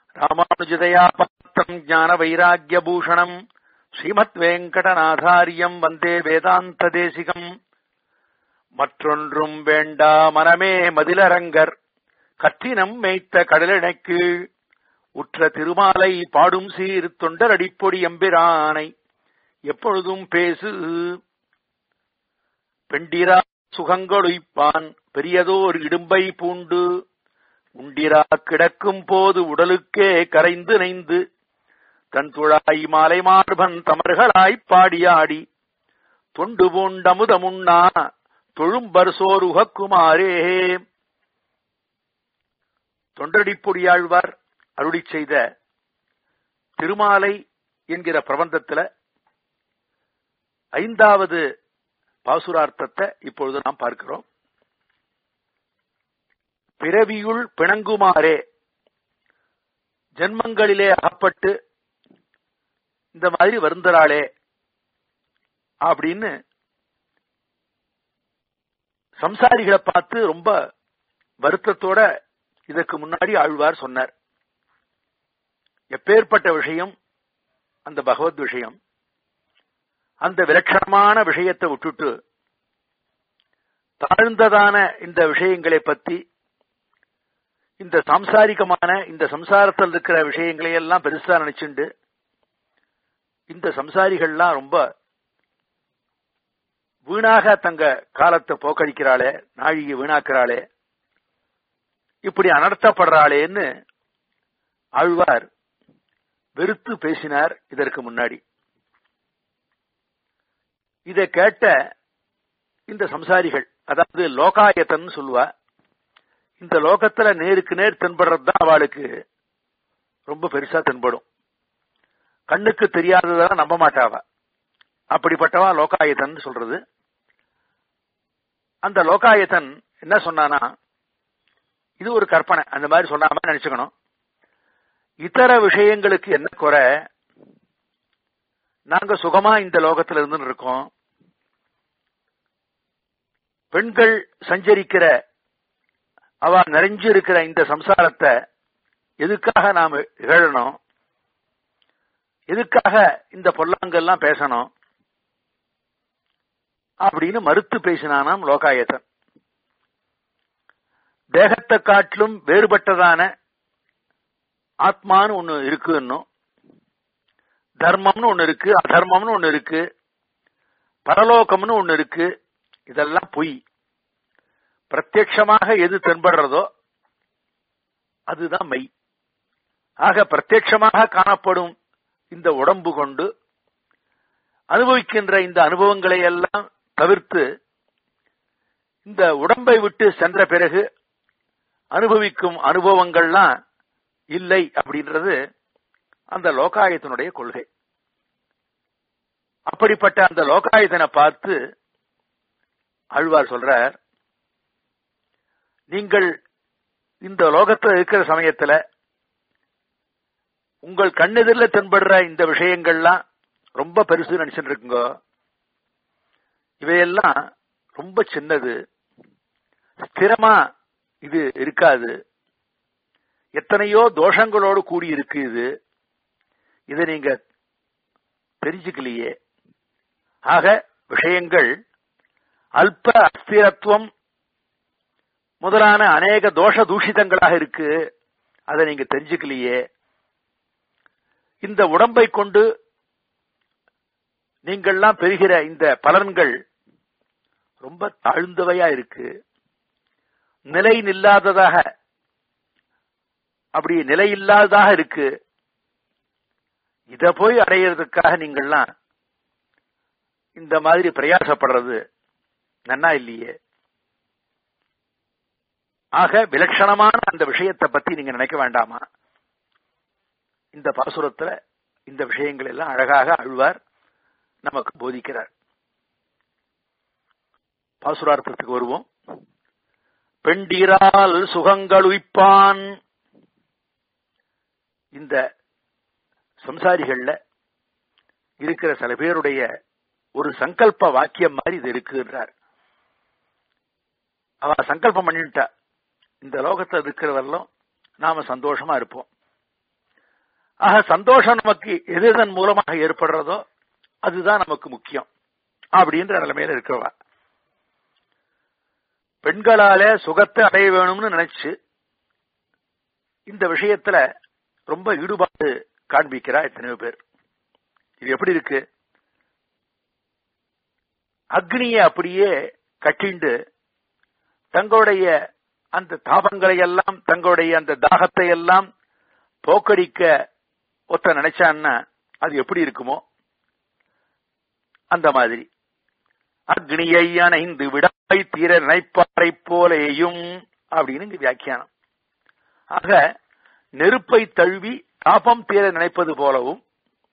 ராமானுஜதயா பக்தம் ஞான வைராகிய பூஷணம் ஸ்ரீமத் வெங்கடநாதாரியம் வந்தே வேதாந்த தேசிகம் மற்றொன்றும் வேண்டா மனமே மதிலரங்கர் கற்றினம் மேய்த்த கடலினைக்கு உற்ற திருமாலை பாடும் சீர் தொண்டர் அடிப்பொடி எம்பிரானை எப்பொழுதும் பேசு பெண்டிரா சுகங்களுய்ப்பான் பெரியதோர் இடும்பை பூண்டு உண்டிரா கிடக்கும் போது உடலுக்கே கரைந்து நைந்து தன் துழாய் மாலை மார்பன் தமர்களாய்ப் பாடியாடி தொண்டு பூண்டமுதமுண்ணா தொழும்பர் சோர் உகக்குமாரே தொண்டடிப்பொடியாழ்வார் அருளி செய்த திருமாலை என்கிற பிரபந்தத்துல ஐந்தாவது பாசுரார்த்தத்தை இப்பொழுது நாம் பார்க்கிறோம் பிறவியுள் பிணங்குமாறே ஜென்மங்களிலே அகப்பட்டு இந்த மாதிரி வருந்தராளே அப்படின்னு சம்சாரிகளை பார்த்து ரொம்ப வருத்தத்தோட இதற்கு முன்னாடி ஆழ்வார் சொன்னார் எப்பேற்பட்ட விஷயம் அந்த பகவத் விஷயம் அந்த விலட்சணமான விஷயத்தை விட்டுட்டு தாழ்ந்ததான இந்த விஷயங்களை பத்தி இந்த சாம்சாரிகமான இந்த சம்சாரத்தில் இருக்கிற விஷயங்களை எல்லாம் பெருசா நினைச்சுண்டு இந்த சம்சாரிகள்லாம் ரொம்ப வீணாக தங்க காலத்தை போக்கடிக்கிறாளே நாழிகை வீணாக்குறாளே இப்படி அனர்த்தப்படுறாளேன்னு ஆழ்வார் வெறுத்து பேசினார் இதற்கு முன்னாடி இதை கேட்ட இந்த சம்சாரிகள் அதாவது லோகாயத்தன் சொல்லுவா இந்த லோகத்துல நேருக்கு நேர் தென்படுறது தான் அவளுக்கு ரொம்ப பெருசா தென்படும் கண்ணுக்கு தெரியாததெல்லாம் நம்ப மாட்டாவா அப்படிப்பட்டவா லோகாயத்தன் சொல்றது அந்த லோகாயத்தன் என்ன சொன்னானா இது ஒரு கற்பனை அந்த மாதிரி சொல்லாம நினைச்சுக்கணும் இதர விஷயங்களுக்கு என்ன குறை நாங்க சுகமா இந்த லோகத்துல இருந்து இருக்கோம் பெண்கள் சஞ்சரிக்கிற அவ நிறைஞ்சு இருக்கிற இந்த சம்சாரத்தை எதுக்காக நாம இகழணும் எதுக்காக இந்த பொல்லாங்கெல்லாம் பேசணும் அப்படின்னு மறுத்து பேசினானாம் லோகாயத்தன் தேகத்தை காட்டிலும் வேறுபட்டதான ஆத்மான்னு ஒண்ணு இருக்கு இன்னும் தர்மம்னு ஒண்ணு இருக்கு அதர்மம்னு ஒண்ணு இருக்கு பரலோகம்னு ஒண்ணு இருக்கு இதெல்லாம் பொய் பிரத்யட்சமாக எது தென்படுறதோ அதுதான் மெய் ஆக பிரத்யட்சமாக காணப்படும் இந்த உடம்பு கொண்டு அனுபவிக்கின்ற இந்த அனுபவங்களை எல்லாம் தவிர்த்து இந்த உடம்பை விட்டு சென்ற பிறகு அனுபவிக்கும் அனுபவங்கள்லாம் இல்லை அப்படின்றது அந்த லோகாயத்தினுடைய கொள்கை அப்படிப்பட்ட அந்த லோகாயத்தனை பார்த்து ஆழ்வார் சொல்றார் நீங்கள் இந்த லோகத்தில் இருக்கிற சமயத்துல உங்கள் கண்ணெதிரில் தென்படுற இந்த விஷயங்கள்லாம் ரொம்ப பெருசு நினைச்சுட்டு இருக்குங்க இவையெல்லாம் ரொம்ப சின்னது ஸ்திரமா இது இருக்காது எத்தனையோ தோஷங்களோடு கூடி இருக்கு இது இதை நீங்க தெரிஞ்சுக்கலையே ஆக விஷயங்கள் அல்ப அஸ்திரத்துவம் முதலான அநேக தோஷ தூஷிதங்களாக இருக்கு அதை நீங்க தெரிஞ்சுக்கலையே இந்த உடம்பை கொண்டு நீங்கள்லாம் பெறுகிற இந்த பலன்கள் ரொம்ப தாழ்ந்தவையா இருக்கு நிலை நில்லாததாக அப்படி நிலை இல்லாததாக இருக்கு இத போய் அடையிறதுக்காக நீங்கள்லாம் இந்த மாதிரி பிரயாசப்படுறது நன்னா இல்லையே ஆக விலட்சணமான அந்த விஷயத்தை பத்தி நீங்க நினைக்க வேண்டாமா இந்த பாசுரத்துல இந்த விஷயங்கள் எல்லாம் அழகாக அழ்வார் நமக்கு போதிக்கிறார் பாசுரார்த்தத்துக்கு வருவோம் பெண்டிரால் சுகங்களுய்ப்பான் இந்த சம்சாரிகள்ல இருக்கிற சில பேருடைய ஒரு சங்கல்ப வாக்கியம் மாதிரி இது இருக்குன்றார் அவ சங்கல்பம் பண்ணிட்டா இந்த லோகத்துல இருக்கிறவரெல்லாம் நாம சந்தோஷமா இருப்போம் ஆக சந்தோஷம் நமக்கு எது எதன் மூலமாக ஏற்படுறதோ அதுதான் நமக்கு முக்கியம் அப்படின்ற நிலைமையில இருக்கிறவா பெண்களால சுகத்தை அடைய வேணும்னு நினைச்சு இந்த விஷயத்துல ரொம்ப ஈடுபாடு காண்பிக்கிறா எத்தனையோ பேர் இது எப்படி இருக்கு அக்னியை அப்படியே கட்டிண்டு தங்களுடைய அந்த தாபங்களை எல்லாம் தங்களுடைய அந்த தாகத்தை எல்லாம் போக்கடிக்க ஒத்த நினைச்சான்னா அது எப்படி இருக்குமோ அந்த மாதிரி அக்னியை அணைந்து விடாய் தீர நினைப்பாரை போலேயும் அப்படின்னு இங்க வியாக்கியானம் ஆக நெருப்பை தழுவி தாபம் தீர நினைப்பது போலவும்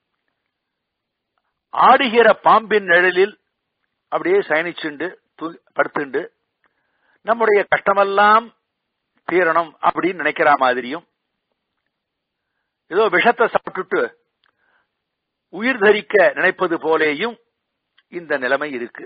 ஆடுகிற பாம்பின் நிழலில் அப்படியே சயனிச்சுண்டு படுத்துண்டு நம்முடைய கஷ்டமெல்லாம் தீரணும் அப்படின்னு நினைக்கிற மாதிரியும் ஏதோ விஷத்தை சாப்பிட்டுட்டு உயிர் தரிக்க நினைப்பது போலேயும் இந்த நிலைமை இருக்கு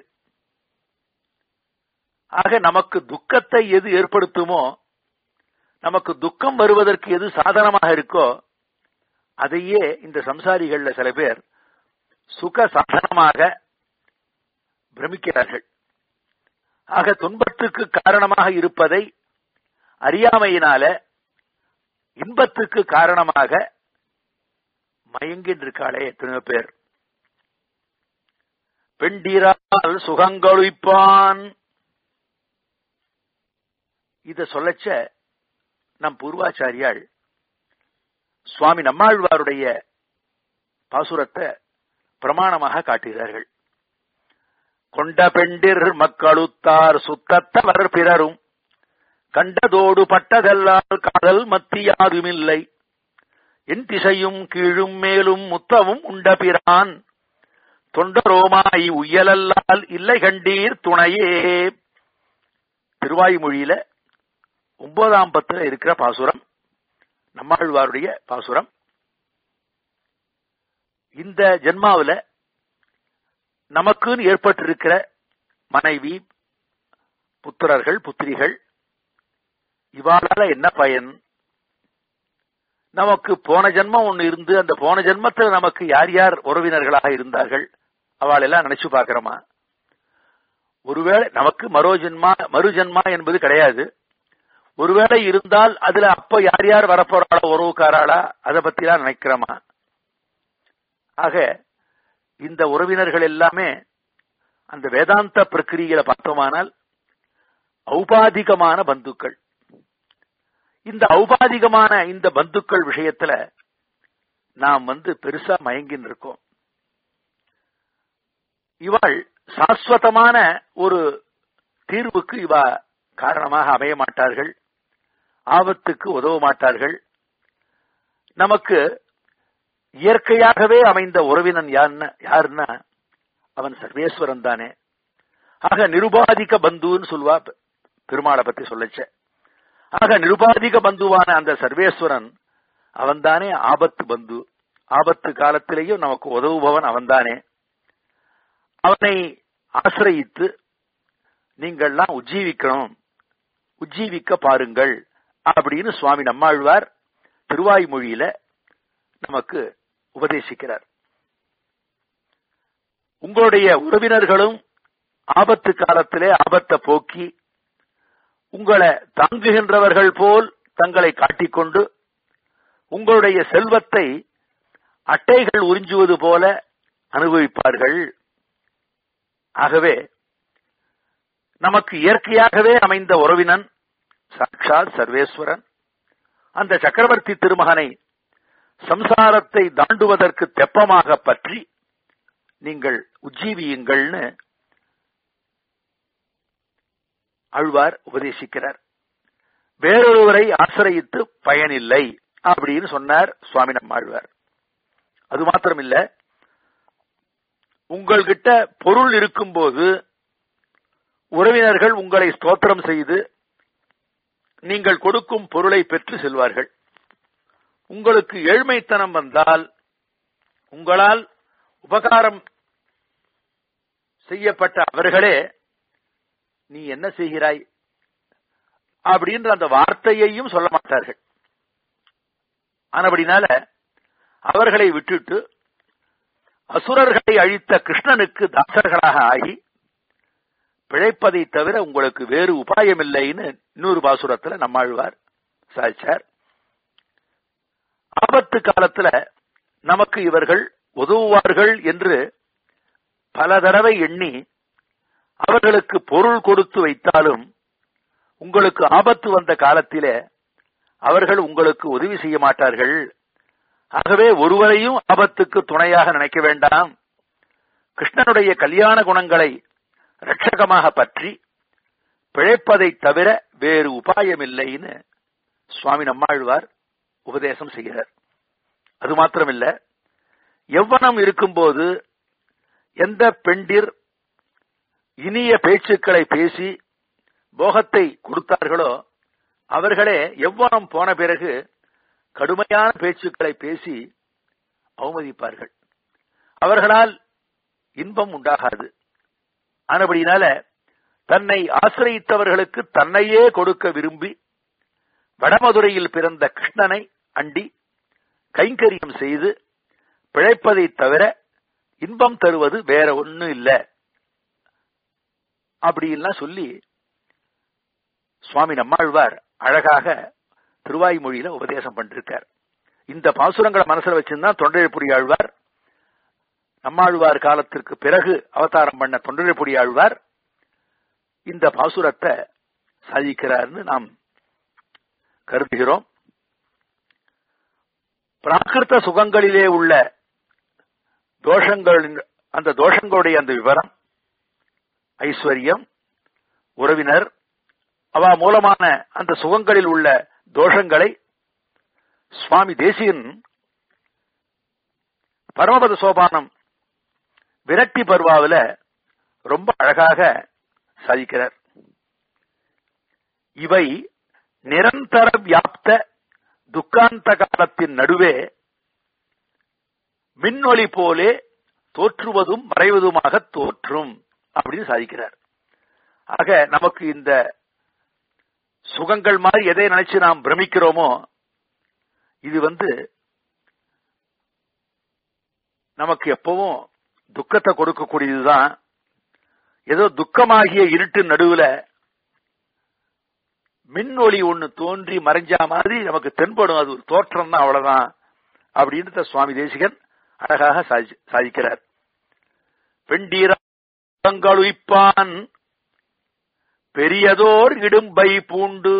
ஆக நமக்கு துக்கத்தை எது ஏற்படுத்துமோ நமக்கு துக்கம் வருவதற்கு எது சாதனமாக இருக்கோ அதையே இந்த சம்சாரிகள்ல சில பேர் சுக சாதனமாக பிரமிக்கிறார்கள் ஆக துன்பத்துக்கு காரணமாக இருப்பதை அறியாமையினால இன்பத்துக்கு காரணமாக மயங்கின்றிருக்காளே எத்தனையோ பேர் பெண்டீரால் சுகங்கொழிப்பான் இத சொல்லச்ச நம் பூர்வாச்சாரியால் சுவாமி நம்மாழ்வாருடைய பாசுரத்தை பிரமாணமாக காட்டுகிறார்கள் கொண்ட பெண்டிர் மக்களுத்தார் சுத்தத்தவர் பிறரும் கண்டதோடு பட்டதெல்லால் காதல் மத்தியாதுமில்லை என் திசையும் கீழும் மேலும் முத்தவும் உண்ட பிரான் தொண்டரோமாய் உயலல்லால் இல்லை கண்டீர் துணையே திருவாய்மொழியில ஒன்பதாம் பத்துல இருக்கிற பாசுரம் நம்மாழ்வாருடைய பாசுரம் இந்த ஜென்மாவில நமக்குன்னு ஏற்பட்டிருக்கிற மனைவி புத்திரர்கள் புத்திரிகள் இவாளால என்ன பயன் நமக்கு போன ஜென்மம் ஒண்ணு இருந்து அந்த போன ஜென்மத்தில் நமக்கு யார் யார் உறவினர்களாக இருந்தார்கள் அவள் எல்லாம் நினைச்சு பாக்கிறோமா ஒருவேளை நமக்கு மரோ ஜென்மா மறு ஜென்மா என்பது கிடையாது ஒருவேளை இருந்தால் அதுல அப்ப யார் யார் வரப்போறாளோ உறவுக்காராளா அதை பத்தி எல்லாம் நினைக்கிறோமா ஆக இந்த உறவினர்கள் எல்லாமே அந்த வேதாந்த பிரக்கிரியில பார்த்தோமானால் ஔபாதிகமான பந்துக்கள் இந்த ஔபாதிகமான இந்த பந்துக்கள் விஷயத்துல நாம் வந்து பெருசா மயங்கின்னு இருக்கோம் இவள் சாஸ்வதமான ஒரு தீர்வுக்கு இவ காரணமாக அமைய மாட்டார்கள் ஆபத்துக்கு உதவ மாட்டார்கள் நமக்கு இயற்கையாகவே அமைந்த உறவினன் யாருன்னா யாருன்னா அவன் சர்வேஸ்வரன் தானே ஆக நிருபாதிக பந்துன்னு சொல்வா பெருமாளை பத்தி சொல்லச்ச ஆக நிருபாதிக பந்துவான அந்த சர்வேஸ்வரன் அவன்தானே ஆபத்து பந்து ஆபத்து காலத்திலேயும் நமக்கு உதவுபவன் அவன்தானே அவனை ஆசிரயித்து நீங்கள்லாம் உஜ்ஜீவிக்கணும் உஜ்ஜீவிக்க பாருங்கள் அப்படின்னு சுவாமி நம்மாழ்வார் திருவாய்மொழியில நமக்கு உபதேசிக்கிறார் உங்களுடைய உறவினர்களும் ஆபத்து காலத்திலே ஆபத்தை போக்கி உங்களை தாங்குகின்றவர்கள் போல் தங்களை காட்டிக்கொண்டு உங்களுடைய செல்வத்தை அட்டைகள் உறிஞ்சுவது போல அனுபவிப்பார்கள் ஆகவே நமக்கு இயற்கையாகவே அமைந்த உறவினன் சாட்சாத் சர்வேஸ்வரன் அந்த சக்கரவர்த்தி திருமகனை சம்சாரத்தை தாண்டுவதற்கு தெப்பமாக பற்றி நீங்கள் உஜ்ஜீவியுங்கள்னு அழ்வார் உபதேசிக்கிறார் வேறொருவரை ஆசிரயித்து பயனில்லை அப்படின்னு சொன்னார் சுவாமி நம்மாழ்வார் அது மாத்திரமில்ல உங்கள்கிட்ட பொருள் இருக்கும்போது உறவினர்கள் உங்களை ஸ்தோத்திரம் செய்து நீங்கள் கொடுக்கும் பொருளை பெற்று செல்வார்கள் உங்களுக்கு ஏழ்மைத்தனம் வந்தால் உங்களால் உபகாரம் செய்யப்பட்ட அவர்களே நீ என்ன செய்கிறாய் அப்படின்ற அந்த வார்த்தையையும் சொல்ல மாட்டார்கள் ஆனபடினால அவர்களை விட்டுட்டு அசுரர்களை அழித்த கிருஷ்ணனுக்கு தாசர்களாக ஆகி பிழைப்பதை தவிர உங்களுக்கு வேறு உபாயம் இல்லைன்னு இன்னொரு பாசுரத்துல நம்மாழ்வார் சாதிச்சார் ஆபத்து காலத்துல நமக்கு இவர்கள் உதவுவார்கள் என்று பல தடவை எண்ணி அவர்களுக்கு பொருள் கொடுத்து வைத்தாலும் உங்களுக்கு ஆபத்து வந்த காலத்திலே அவர்கள் உங்களுக்கு உதவி செய்ய மாட்டார்கள் ஆகவே ஒருவரையும் ஆபத்துக்கு துணையாக நினைக்க வேண்டாம் கிருஷ்ணனுடைய கல்யாண குணங்களை ரட்சகமாக பற்றி பிழைப்பதை தவிர வேறு உபாயம் இல்லைன்னு சுவாமி நம்மாழ்வார் உபதேசம் செய்கிறார் அது மாத்திரமில்ல எவ்வனம் இருக்கும்போது எந்த பெண்டிர் இனிய பேச்சுக்களை பேசி போகத்தை கொடுத்தார்களோ அவர்களே எவ்வனம் போன பிறகு கடுமையான பேச்சுக்களை பேசி அவமதிப்பார்கள் அவர்களால் இன்பம் உண்டாகாது ஆனபடினால தன்னை ஆசிரியத்தவர்களுக்கு தன்னையே கொடுக்க விரும்பி வடமதுரையில் பிறந்த கிருஷ்ணனை அண்டி கைங்கரியம் செய்து பிழைப்பதை தவிர இன்பம் தருவது வேற ஒண்ணும் இல்ல அப்படின்லாம் சொல்லி சுவாமி நம்மாழ்வார் அழகாக திருவாய்மொழியில உபதேசம் பண்ணிருக்கார் இந்த பாசுரங்களை மனசுல வச்சிருந்தா தொண்டரைப்புடி ஆழ்வார் நம்மாழ்வார் காலத்திற்கு பிறகு அவதாரம் பண்ண தொண்டரைப்புடி ஆழ்வார் இந்த பாசுரத்தை சாதிக்கிறார்னு நாம் கருதுகிறோம் பிராகிருத சுகங்களிலே உள்ள தோஷங்களின் அந்த தோஷங்களுடைய அந்த விவரம் ஐஸ்வர்யம் உறவினர் அவ மூலமான அந்த சுகங்களில் உள்ள தோஷங்களை சுவாமி தேசியன் பரமபத சோபானம் விரக்தி பர்வாவில ரொம்ப அழகாக சாதிக்கிறார் இவை நிரந்தர வியாப்த துக்காந்த காலத்தின் நடுவே மின்னொளி போலே தோற்றுவதும் மறைவதுமாக தோற்றும் அப்படின்னு சாதிக்கிறார் ஆக நமக்கு இந்த சுகங்கள் மாதிரி எதை நினைச்சு நாம் பிரமிக்கிறோமோ இது வந்து நமக்கு எப்பவும் துக்கத்தை கொடுக்கக்கூடியதுதான் ஏதோ துக்கமாகிய இருட்டு நடுவுல மின் ஒளி ஒண்ணு தோன்றி மறைஞ்சா மாதிரி நமக்கு தென்படும் அது ஒரு தோற்றம் தான் அவ்வளவுதான் அப்படின்னு சுவாமி தேசிகன் அழகாக சாதிக்கிறார் பெண்டீரங்களுய்ப்பான் பெரியதோர் இடும்பை பூண்டு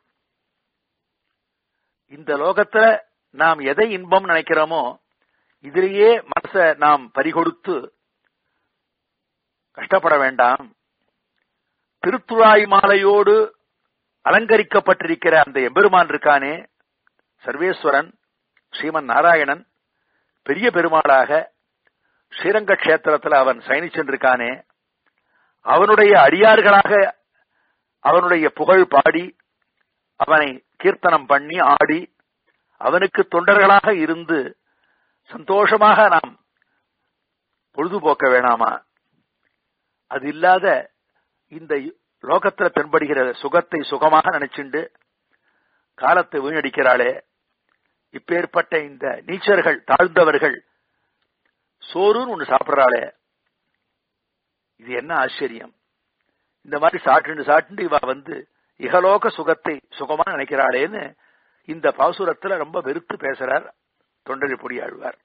இந்த லோகத்துல நாம் எதை இன்பம் நினைக்கிறோமோ இதிலேயே மனச நாம் பறிகொடுத்து கஷ்டப்பட வேண்டாம் திருத்துழாய் மாலையோடு அலங்கரிக்கப்பட்டிருக்கிற அந்த எம்பெருமான் இருக்கானே சர்வேஸ்வரன் ஸ்ரீமன் நாராயணன் பெரிய பெருமாளாக ஸ்ரீரங்க கஷேத்திரத்தில் அவன் சயனிச்சென்றிருக்கானே அவனுடைய அடியார்களாக அவனுடைய புகழ் பாடி அவனை கீர்த்தனம் பண்ணி ஆடி அவனுக்கு தொண்டர்களாக இருந்து சந்தோஷமாக நாம் பொழுதுபோக்க வேணாமா அது இல்லாத இந்த லோகத்துல தென்படுகிற சுகத்தை சுகமாக நினைச்சுண்டு காலத்தை வீணடிக்கிறாளே இப்பேற்பட்ட இந்த நீச்சர்கள் தாழ்ந்தவர்கள் சோறுன்னு ஒண்ணு சாப்பிடுறாளே இது என்ன ஆச்சரியம் இந்த மாதிரி சாட்டுண்டு சாட்டுண்டு இவ வந்து இகலோக சுகத்தை சுகமா நினைக்கிறாளேன்னு இந்த பாசுரத்துல ரொம்ப வெறுத்து பேசுறார் தொண்டரி பொடி ஆழ்வார்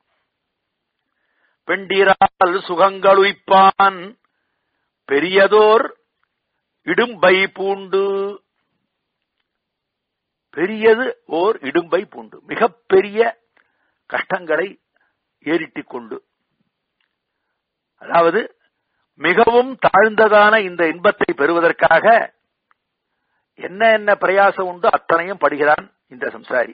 பெண்டீரால் சுகங்களுய்ப்பான் பெரியதோர் இடும்பை பூண்டு பெரியது ஓர் இடும்பை பூண்டு மிகப்பெரிய கஷ்டங்களை ஏறிட்டிக் கொண்டு அதாவது மிகவும் தாழ்ந்ததான இந்த இன்பத்தை பெறுவதற்காக என்ன என்ன பிரயாசம் உண்டோ அத்தனையும் படுகிறான் இந்த சம்சாரி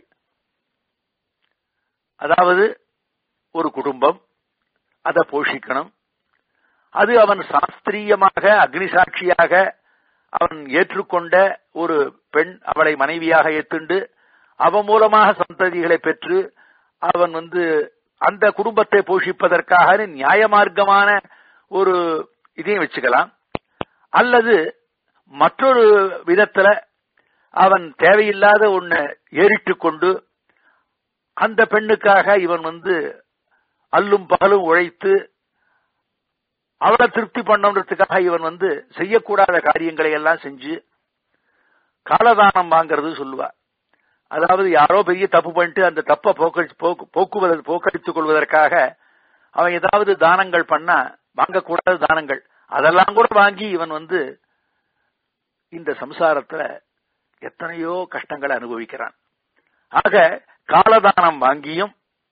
அதாவது ஒரு குடும்பம் அதை போஷிக்கணும் அது அவன் சாஸ்திரியமாக அக்னி சாட்சியாக அவன் ஏற்றுக்கொண்ட ஒரு பெண் அவளை மனைவியாக ஏத்துண்டு அவன் மூலமாக சந்ததிகளை பெற்று அவன் வந்து அந்த குடும்பத்தை போஷிப்பதற்காக நியாய மார்க்கமான ஒரு இதையும் வச்சுக்கலாம் அல்லது மற்றொரு விதத்துல அவன் தேவையில்லாத ஒண்ணு ஏறிட்டு கொண்டு அந்த பெண்ணுக்காக இவன் வந்து அல்லும் பகலும் உழைத்து அவளை திருப்தி பண்ணணுன்றதுக்காக இவன் வந்து செய்யக்கூடாத காரியங்களை எல்லாம் செஞ்சு காலதானம் வாங்கிறது சொல்லுவா அதாவது யாரோ பெரிய தப்பு பண்ணிட்டு அந்த தப்பை போக்குவத போக்கடித்துக் கொள்வதற்காக அவன் ஏதாவது தானங்கள் பண்ணா வாங்கக்கூடாத தானங்கள் அதெல்லாம் கூட வாங்கி இவன் வந்து இந்த சம்சாரத்துல எத்தனையோ கஷ்டங்களை அனுபவிக்கிறான் ஆக காலதானம் வாங்கியும்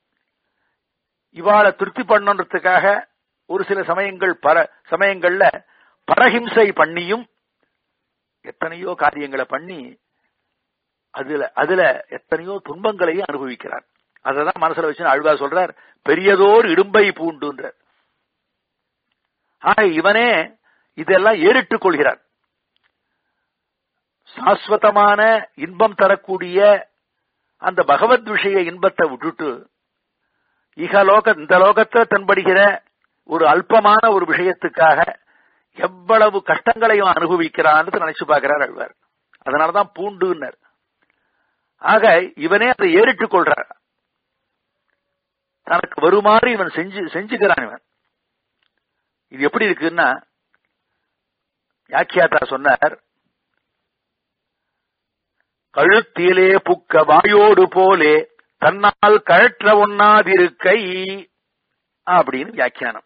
இவாளை திருப்தி பண்ணணுன்றதுக்காக ஒரு சில சமயங்கள் பர சமயங்கள்ல பரஹிம்சை பண்ணியும் எத்தனையோ காரியங்களை பண்ணி அதுல அதுல எத்தனையோ துன்பங்களையும் அனுபவிக்கிறார் அததான் மனசுல வச்சு அழுவா சொல்றார் பெரியதோர் இடும்பை பூண்டுன்றார் ஆக இவனே இதெல்லாம் ஏறிட்டுக் கொள்கிறான் சாஸ்வதமான இன்பம் தரக்கூடிய அந்த பகவத் விஷய இன்பத்தை விட்டுட்டு இகலோக இந்த லோகத்தை தென்படுகிற ஒரு அல்பமான ஒரு விஷயத்துக்காக எவ்வளவு கஷ்டங்களையும் அனுபவிக்கிறான்னு நினைச்சு பார்க்கிறார் அழ்வார் அதனாலதான் பூண்டுன்னர் ஆக இவனே அதை ஏறிட்டுக் கொள்றார் தனக்கு வருமாறு இவன் செஞ்சு செஞ்சுக்கிறான் இவன் இது எப்படி இருக்குன்னா யாக்கியாத்தா சொன்னார் கழுத்திலே புக்க வாயோடு போலே தன்னால் கழற்ற ஒண்ணாதிருக்கை அப்படின்னு வியாக்கியானம்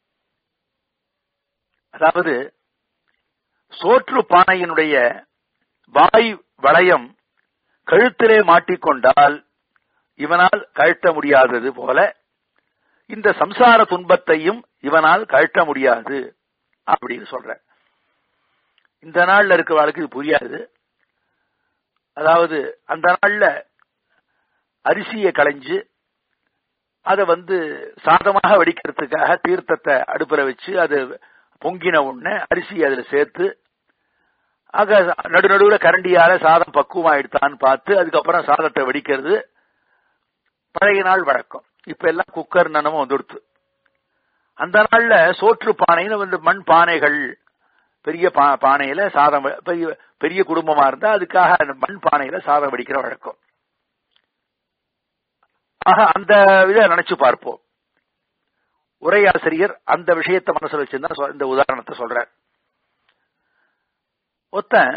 அதாவது சோற்று பானையினுடைய வாய் வளையம் கழுத்திலே மாட்டிக்கொண்டால் இவனால் கழட்ட முடியாதது போல இந்த சம்சார துன்பத்தையும் இவனால் கழட்ட முடியாது அப்படின்னு சொல்ற இந்த நாள்ல இருக்கிறவர்களுக்கு இது புரியாது அதாவது அந்த நாள்ல அரிசியை களைஞ்சு அதை வந்து சாதமாக வடிக்கிறதுக்காக தீர்த்தத்தை அடுப்புல வச்சு அது பொங்கின உடனே அரிசி அதுல சேர்த்து ஆக நடு நடுவில் கரண்டியால சாதம் பக்குவமா எடுத்தான்னு பார்த்து அதுக்கப்புறம் சாதத்தை வடிக்கிறது பழைய நாள் வழக்கம் இப்ப எல்லாம் குக்கர் நனமும் வந்துடுத்து அந்த நாள்ல சோற்று பானைன்னு வந்து மண் பானைகள் பெரிய பானையில சாதம் பெரிய பெரிய குடும்பமா இருந்தா அதுக்காக அந்த மண் பானையில சாதம் வடிக்கிற வழக்கம் ஆக அந்த இதை நினைச்சு பார்ப்போம் உரையாசிரியர் அந்த விஷயத்தை மனசுல வச்சிருந்தா இந்த உதாரணத்தை சொல்றார் ஒத்தன்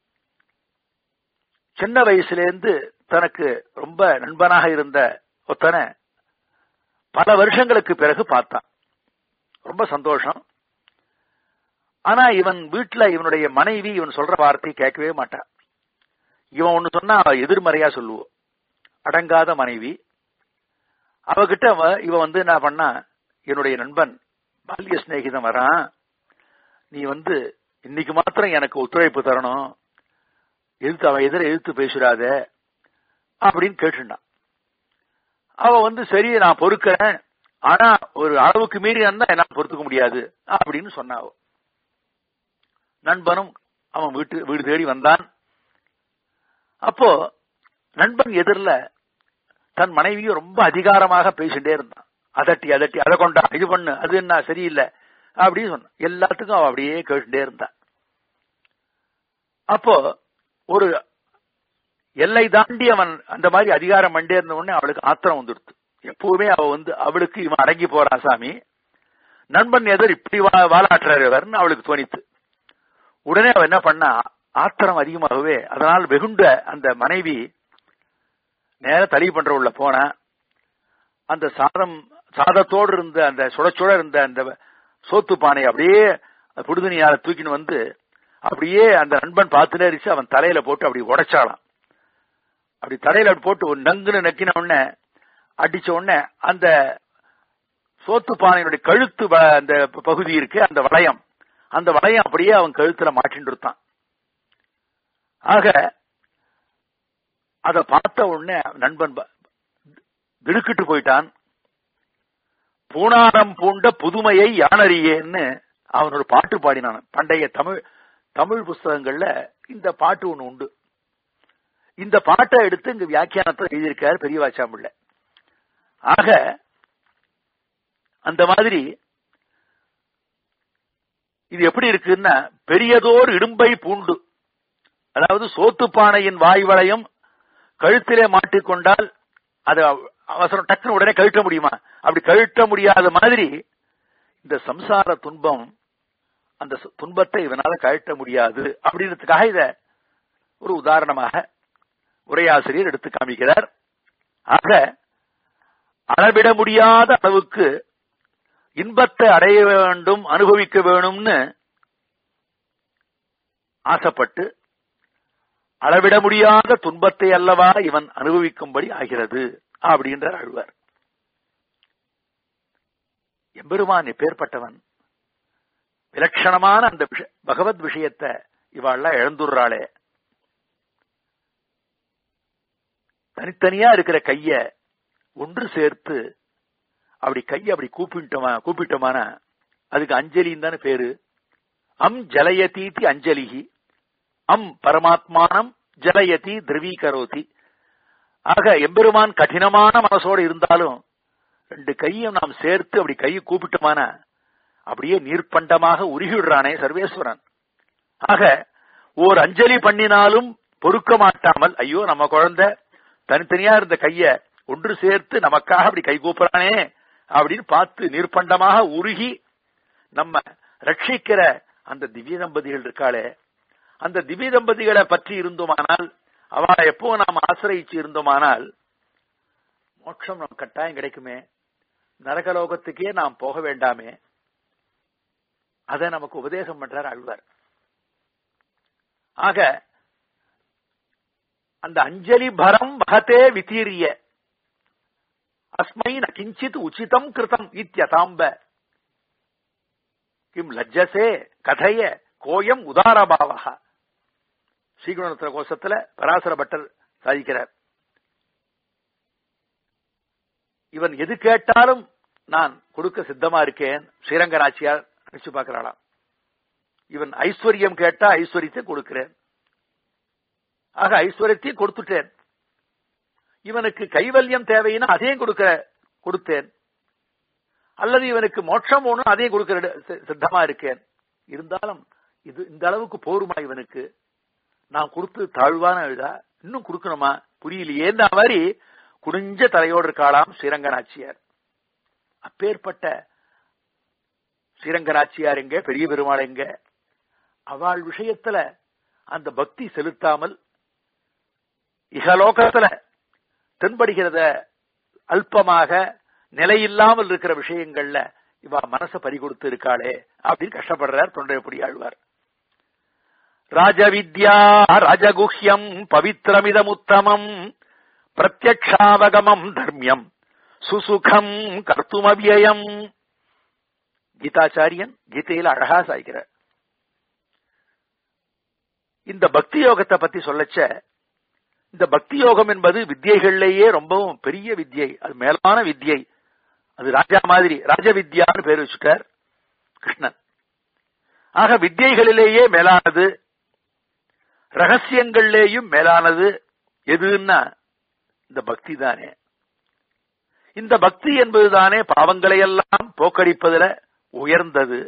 சின்ன வயசுலேருந்து தனக்கு ரொம்ப நண்பனாக இருந்த ஒத்தனை பல வருஷங்களுக்கு பிறகு பார்த்தான் ரொம்ப சந்தோஷம் ஆனா இவன் வீட்டுல இவனுடைய மனைவி இவன் சொல்ற வார்த்தை கேட்கவே மாட்டான் இவன் ஒண்ணு சொன்னா அவ எதிர்மறையா சொல்லுவோம் அடங்காத மனைவி அவகிட்ட இவன் வந்து என்ன பண்ணா என்னுடைய நண்பன் பால்ய சிநேகிதம் வரான் நீ வந்து இன்னைக்கு மாத்திரம் எனக்கு ஒத்துழைப்பு தரணும் எதிர்த்து அவன் எதிர எதிர்த்து பேசுறாத அப்படின்னு கேட்டுட்டான் அவ வந்து சரி நான் பொறுக்கிறேன் ஆனா ஒரு அளவுக்கு மீறி இருந்தா என்னால பொறுத்துக்க முடியாது அப்படின்னு சொன்னாவோ நண்பனும் அவன் வீட்டு வீடு தேடி வந்தான் அப்போ நண்பன் எதிரில தன் மனைவியும் ரொம்ப அதிகாரமாக பேசிட்டே இருந்தான் அதட்டி அதட்டி அதை கொண்டா இது பண்ணு அது என்ன சரியில்லை அப்படின்னு சொன்ன எல்லாத்துக்கும் அவ அப்படியே கேட்டுட்டே இருந்தான் அப்போ ஒரு எல்லை தாண்டி அவன் அந்த மாதிரி அதிகாரம் பண்ணே இருந்த உடனே அவளுக்கு ஆத்திரம் வந்துடுத்து எப்பவுமே அவ வந்து அவளுக்கு இவன் அடங்கி போறான் சாமி நண்பன் எதிர் இப்படி வாலாட்டுறவர்னு அவளுக்கு தோணித்து உடனே அவ என்ன பண்ணா ஆத்திரம் அதிகமாகவே அதனால் வெகுண்ட அந்த மனைவி நேர தளி பண்ற உள்ள போன அந்த சாதம் சாதத்தோடு இருந்த அந்த சுடச்சுட இருந்த அந்த சோத்து பானை அப்படியே புடுதுணியால தூக்கின்னு வந்து அப்படியே அந்த நண்பன் பார்த்துட்டே இருந்துச்சு அவன் தலையில போட்டு அப்படி உடைச்சாலாம் அப்படி தலையில போட்டு ஒரு நங்குன்னு நக்கின உடனே அடிச்ச உடனே அந்த சோத்து பானையினுடைய கழுத்து அந்த பகுதி இருக்கு அந்த வளையம் அந்த வளையம் அப்படியே அவன் கழுத்துல மாட்டின்னு இருந்தான் ஆக அத பார்த்த உடனே நண்பன் திடுக்கிட்டு போயிட்டான் பூனாரம் பூண்ட புதுமையை யானறியேன்னு அவனோட பாட்டு பாடினான் பண்டைய தமிழ் தமிழ் புஸ்தகங்கள்ல இந்த பாட்டு ஒண்ணு உண்டு இந்த பாட்டை எடுத்து இங்க வியாக்கியானத்தை எழுதியிருக்காரு பெரியவாச்சாம்பிள்ள ஆக அந்த மாதிரி இது எப்படி இருக்குன்னா பெரியதோர் இடும்பை பூண்டு அதாவது சோத்து பானையின் வாய் வளையம் கழுத்திலே மாட்டிக்கொண்டால் அது அவசரம் டக்குன்னு உடனே கழட்ட முடியுமா அப்படி கழட்ட முடியாத மாதிரி இந்த சம்சார துன்பம் அந்த சு- துன்பத்தை இவனால கழட்ட முடியாது அப்படின்றதுக்காக இத ஒரு உதாரணமாக உரையாசிரியர் எடுத்து காமிக்கிறார் ஆக அளவிட முடியாத அளவுக்கு இன்பத்தை அடைய வேண்டும் அனுபவிக்க வேணும்னு ஆசைப்பட்டு அளவிட முடியாத துன்பத்தை அல்லவா இவன் அனுபவிக்கும்படி ஆகிறது அப்படின்ற அழுவார் எம்பெருமான் எப்பேற்பட்டவன் விலட்சணமான அந்த விஷ- பகவத் விஷயத்தை இவாள்லாம் இழந்துடுறாளே தனித்தனியா இருக்கிற கைய ஒன்று சேர்த்து அப்படி கைய அப்படி கூப்பிட்டோமா கூப்பிட்டோமானா அதுக்கு அஞ்சலின்னு தானே பேரு அம் ஜலயதீதி அஞ்சலிகி அம் பரமாத்மானம் ஜலயதி திரவீகரோதி ஆக எம்பெருமான் கடினமான மனசோடு இருந்தாலும் ரெண்டு கையும் நாம் சேர்த்து அப்படி கையை கூப்பிட்டோமானா அப்படியே நீர்ப்பண்டமாக உருகிவிடுறானே சர்வேஸ்வரன் ஆக ஓர் அஞ்சலி பண்ணினாலும் பொறுக்க மாட்டாமல் ஐயோ நம்ம குழந்தை தனித்தனியா இருந்த கைய ஒன்று சேர்த்து நமக்காக அப்படி கை கூப்புறானே அப்படின்னு பார்த்து நீர்ப்பண்டமாக உருகி நம்ம ரட்சிக்கிற அந்த திவ்ய தம்பதிகள் இருக்காளே அந்த திவ்ய தம்பதிகளை பற்றி இருந்தோமானால் அவளை எப்போ நாம் ஆசிரியிச்சு இருந்தோமானால் மோட்சம் நமக்கு கட்டாயம் கிடைக்குமே நரகலோகத்துக்கே நாம் போக வேண்டாமே அதை நமக்கு உபதேசம் பண்றார் ஆழ்வார் ஆக அந்த அஞ்சலி பரம் வகத்தே வித்தீரிய அஸ்மை ந கிஞ்சித் உச்சிதம் கிருதம் இத்தியதாம்ப கிம் லஜ்ஜசே கதைய கோயம் உதாரபாவா ஸ்ரீகுணத்திர கோஷத்துல பராசர பட்டர் சாதிக்கிறார் இவன் எது கேட்டாலும் நான் கொடுக்க சித்தமா இருக்கேன் ஸ்ரீரங்கராட்சியார் நினைச்சு பார்க்கிறாளாம் இவன் ஐஸ்வர்யம் கேட்டா ஐஸ்வர்யத்தை கொடுக்கிறேன் ஆக ஐஸ்வர்யத்தை கொடுத்துட்டேன் இவனுக்கு கைவல்யம் தேவைன்னா அதையும் கொடுக்க கொடுத்தேன் அல்லது இவனுக்கு மோட்சம் ஒண்ணும் அதையும் கொடுக்கிற சி- சித்தமா இருக்கேன் இருந்தாலும் இது இந்த அளவுக்கு போருமா இவனுக்கு நான் கொடுத்து தாழ்வான இதா இன்னும் கொடுக்கணுமா புரியலையே இந்த மாதிரி குனிஞ்ச தலையோடு இருக்காளாம் ஸ்ரீரங்கநாச்சியார் அப்பேற்பட்ட ஸ்ரீரங்கநாச்சியார் எங்க பெரிய பெருமாள் எங்க அவள் விஷயத்துல அந்த பக்தி செலுத்தாமல் இகலோகத்துல தென்படுகிறத அல்பமாக நிலையில்லாமல் இருக்கிற விஷயங்கள்ல இவ மனச பறி கொடுத்து இருக்காளே அப்படின்னு கஷ்டப்படுறார் தொண்டைப்படி ஆழ்வார் ராஜவித்யா ராஜகுஹ்யம் பவித்ரமிதமுத்தமம் பிரத்யக்ஷாவகமம் தர்மியம் சுசுகம் கர்த்துமவியம் கீதாச்சாரியன் கீதையில அழகா சாய்க்கிறார் இந்த பக்தி யோகத்தை பத்தி சொல்லச்ச இந்த பக்தி யோகம் என்பது வித்தியைகள்லேயே ரொம்பவும் பெரிய வித்யை அது மேலான வித்யை அது ராஜா மாதிரி ராஜ வித்யான்னு பேர் வச்சுட்டார் கிருஷ்ணன் ஆக வித்யைகளிலேயே மேலானது ரகசியங்கள்லேயும் மேலானது எதுன்னா இந்த பக்தி தானே இந்த பக்தி என்பதுதானே பாவங்களை எல்லாம் போக்கடிப்பதுல உயர்ந்தது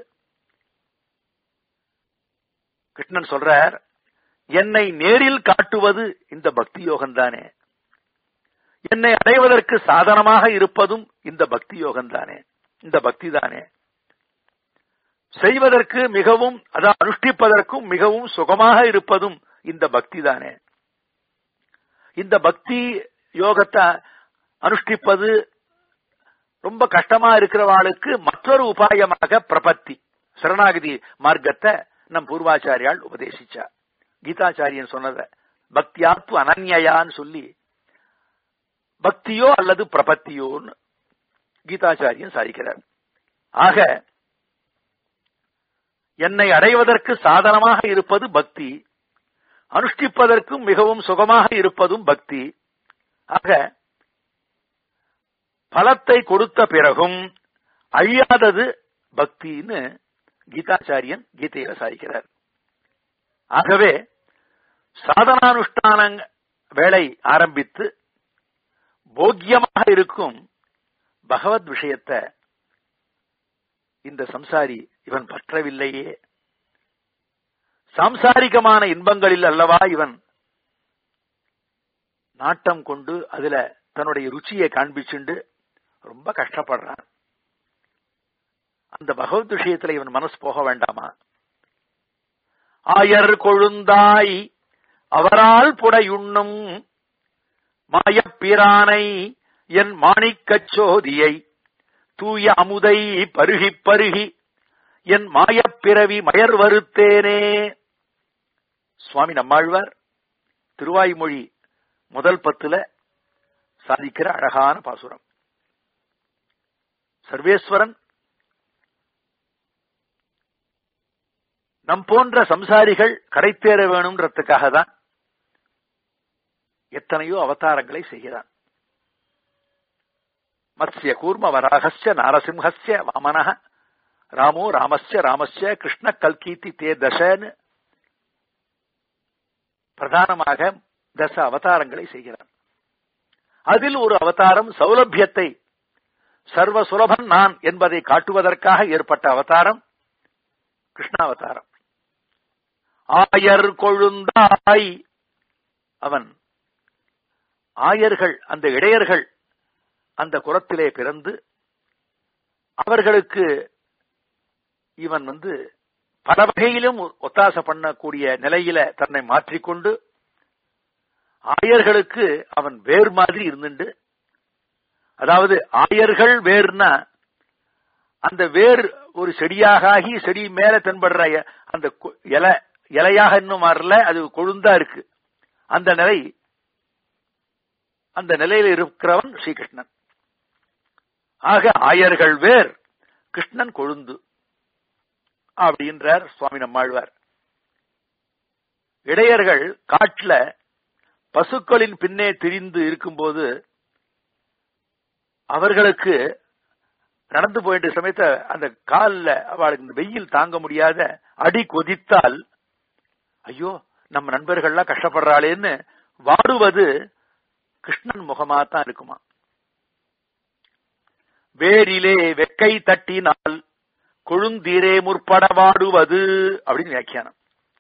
கிருஷ்ணன் சொல்றார் என்னை நேரில் காட்டுவது இந்த பக்தி யோகம் தானே என்னை அடைவதற்கு சாதனமாக இருப்பதும் இந்த பக்தி யோகம் தானே இந்த பக்தி தானே செய்வதற்கு மிகவும் அதாவது அனுஷ்டிப்பதற்கும் மிகவும் சுகமாக இருப்பதும் இந்த பக்தி தானே இந்த பக்தி யோகத்தை அனுஷ்டிப்பது ரொம்ப கஷ்டமா இருக்கிறவாளுக்கு மற்றொரு உபாயமாக பிரபத்தி சரணாகதி மார்க்கத்தை நம் பூர்வாச்சாரியால் உபதேசிச்சா கீதாச்சாரியன் சொன்னத பக்தியாத்து அனன்யான்னு சொல்லி பக்தியோ அல்லது பிரபத்தியோன்னு கீதாச்சாரியன் சாதிக்கிறார் ஆக என்னை அடைவதற்கு சாதனமாக இருப்பது பக்தி அனுஷ்டிப்பதற்கும் மிகவும் சுகமாக இருப்பதும் பக்தி ஆக பலத்தை கொடுத்த பிறகும் அழியாதது பக்தின்னு கீதாச்சாரியன் கீதையில சாதிக்கிறார் ஆகவே சாதனானுஷ்டான வேலை ஆரம்பித்து போக்கியமாக இருக்கும் பகவத் விஷயத்தை இந்த சம்சாரி இவன் பற்றவில்லையே சாம்சாரிகமான இன்பங்களில் அல்லவா இவன் நாட்டம் கொண்டு அதுல தன்னுடைய ருச்சியை காண்பிச்சுண்டு ரொம்ப கஷ்டப்படுறான் அந்த பகவத் விஷயத்துல இவன் மனசு போக வேண்டாமா ஆயர் கொழுந்தாய் அவரால் புடையுண்ணும் மாயப்பிரானை என் மாணிக்கச் சோதியை தூய அமுதை பருகி பருகி என் மாயப்பிறவி மயர் வருத்தேனே சுவாமி நம்மாழ்வார் திருவாய்மொழி முதல் பத்துல சாதிக்கிற அழகான பாசுரம் சர்வேஸ்வரன் நம் போன்ற சம்சாரிகள் கரைத்தேற வேணும்ன்றதுக்காக தான் எத்தனையோ அவதாரங்களை செய்கிறான் மத்ய கூர்ம வராகஸ்ய நாரசிம்ஹஸ்ய வாமனஹ ராமோ ராமஸ்ய ராமஸ்ய கிருஷ்ண கல்கீதி தே தசன்னு பிரதானமாக தச அவதாரங்களை செய்கிறான் அதில் ஒரு அவதாரம் சௌலபியத்தை சர்வ சுலபன் நான் என்பதை காட்டுவதற்காக ஏற்பட்ட அவதாரம் கிருஷ்ணாவதாரம் ஆயர் கொழுந்தாய் அவன் ஆயர்கள் அந்த இடையர்கள் அந்த குலத்திலே பிறந்து அவர்களுக்கு இவன் வந்து பல வகையிலும் ஒத்தாசை பண்ணக்கூடிய நிலையில தன்னை மாற்றிக்கொண்டு ஆயர்களுக்கு அவன் வேர் மாதிரி இருந்துண்டு அதாவது ஆயர்கள் வேர்னா அந்த வேர் ஒரு செடியாக ஆகி செடி மேல தென்படுற அந்த இலை இலையாக இன்னும் மாறல அது கொழுந்தா இருக்கு அந்த நிலை அந்த நிலையில் இருக்கிறவன் ஸ்ரீகிருஷ்ணன் ஆக ஆயர்கள் வேர் கிருஷ்ணன் கொழுந்து அப்படின்றார் சுவாமி நம்மாழ்வார் இடையர்கள் காட்டுல பசுக்களின் பின்னே திரிந்து இருக்கும்போது அவர்களுக்கு நடந்து போயிட்ட சமயத்த அந்த காலில் அவளுக்கு இந்த வெயில் தாங்க முடியாத அடி கொதித்தால் ஐயோ நம்ம நண்பர்கள்லாம் கஷ்டப்படுறாளேன்னு வாடுவது கிருஷ்ணன் முகமா தான் இருக்குமா வேரிலே வெக்கை தட்டினால் கொழுந்தீரே முற்பட வாடுவது அப்படின்னு வியாக்கியானம்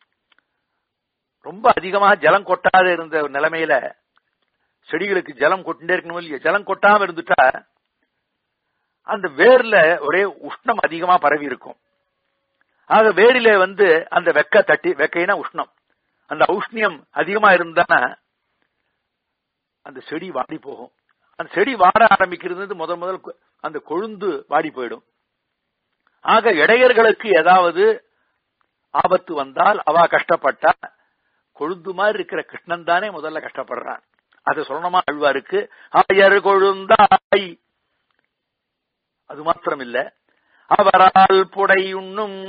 ரொம்ப அதிகமா ஜலம் கொட்டாத இருந்த நிலைமையில செடிகளுக்கு ஜலம் கொட்டுட்டே இருக்கணும் இல்லையா ஜலம் கொட்டாம இருந்துட்டா அந்த வேர்ல ஒரே உஷ்ணம் அதிகமா பரவி இருக்கும் ஆக வேரில வந்து அந்த வெக்க தட்டி வெக்கைனா உஷ்ணம் அந்த உஷ்ணியம் அதிகமா இருந்தானா அந்த செடி வாடி போகும் அந்த செடி வாட ஆரம்பிக்கிறது முதல் முதல் அந்த கொழுந்து வாடி போயிடும் ஆக இடையர்களுக்கு ஏதாவது ஆபத்து வந்தால் அவ கஷ்டப்பட்டா கொழுந்து மாதிரி இருக்கிற கிருஷ்ணன் தானே முதல்ல கஷ்டப்படுறான் அதை சொல்லணுமா அழ்வாருக்கு ஆயர் கொழுந்தாய் அது மாத்திரம் இல்ல அவரால் புடையுண்ணும்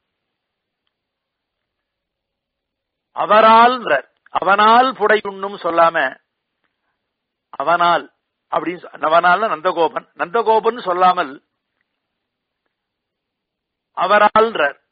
அவரால் அவனால் புடையுண்ணும் சொல்லாம அவனால் அப்படின்னு அவனால் நந்தகோபன் நந்தகோபன் சொல்லாமல் அவரால்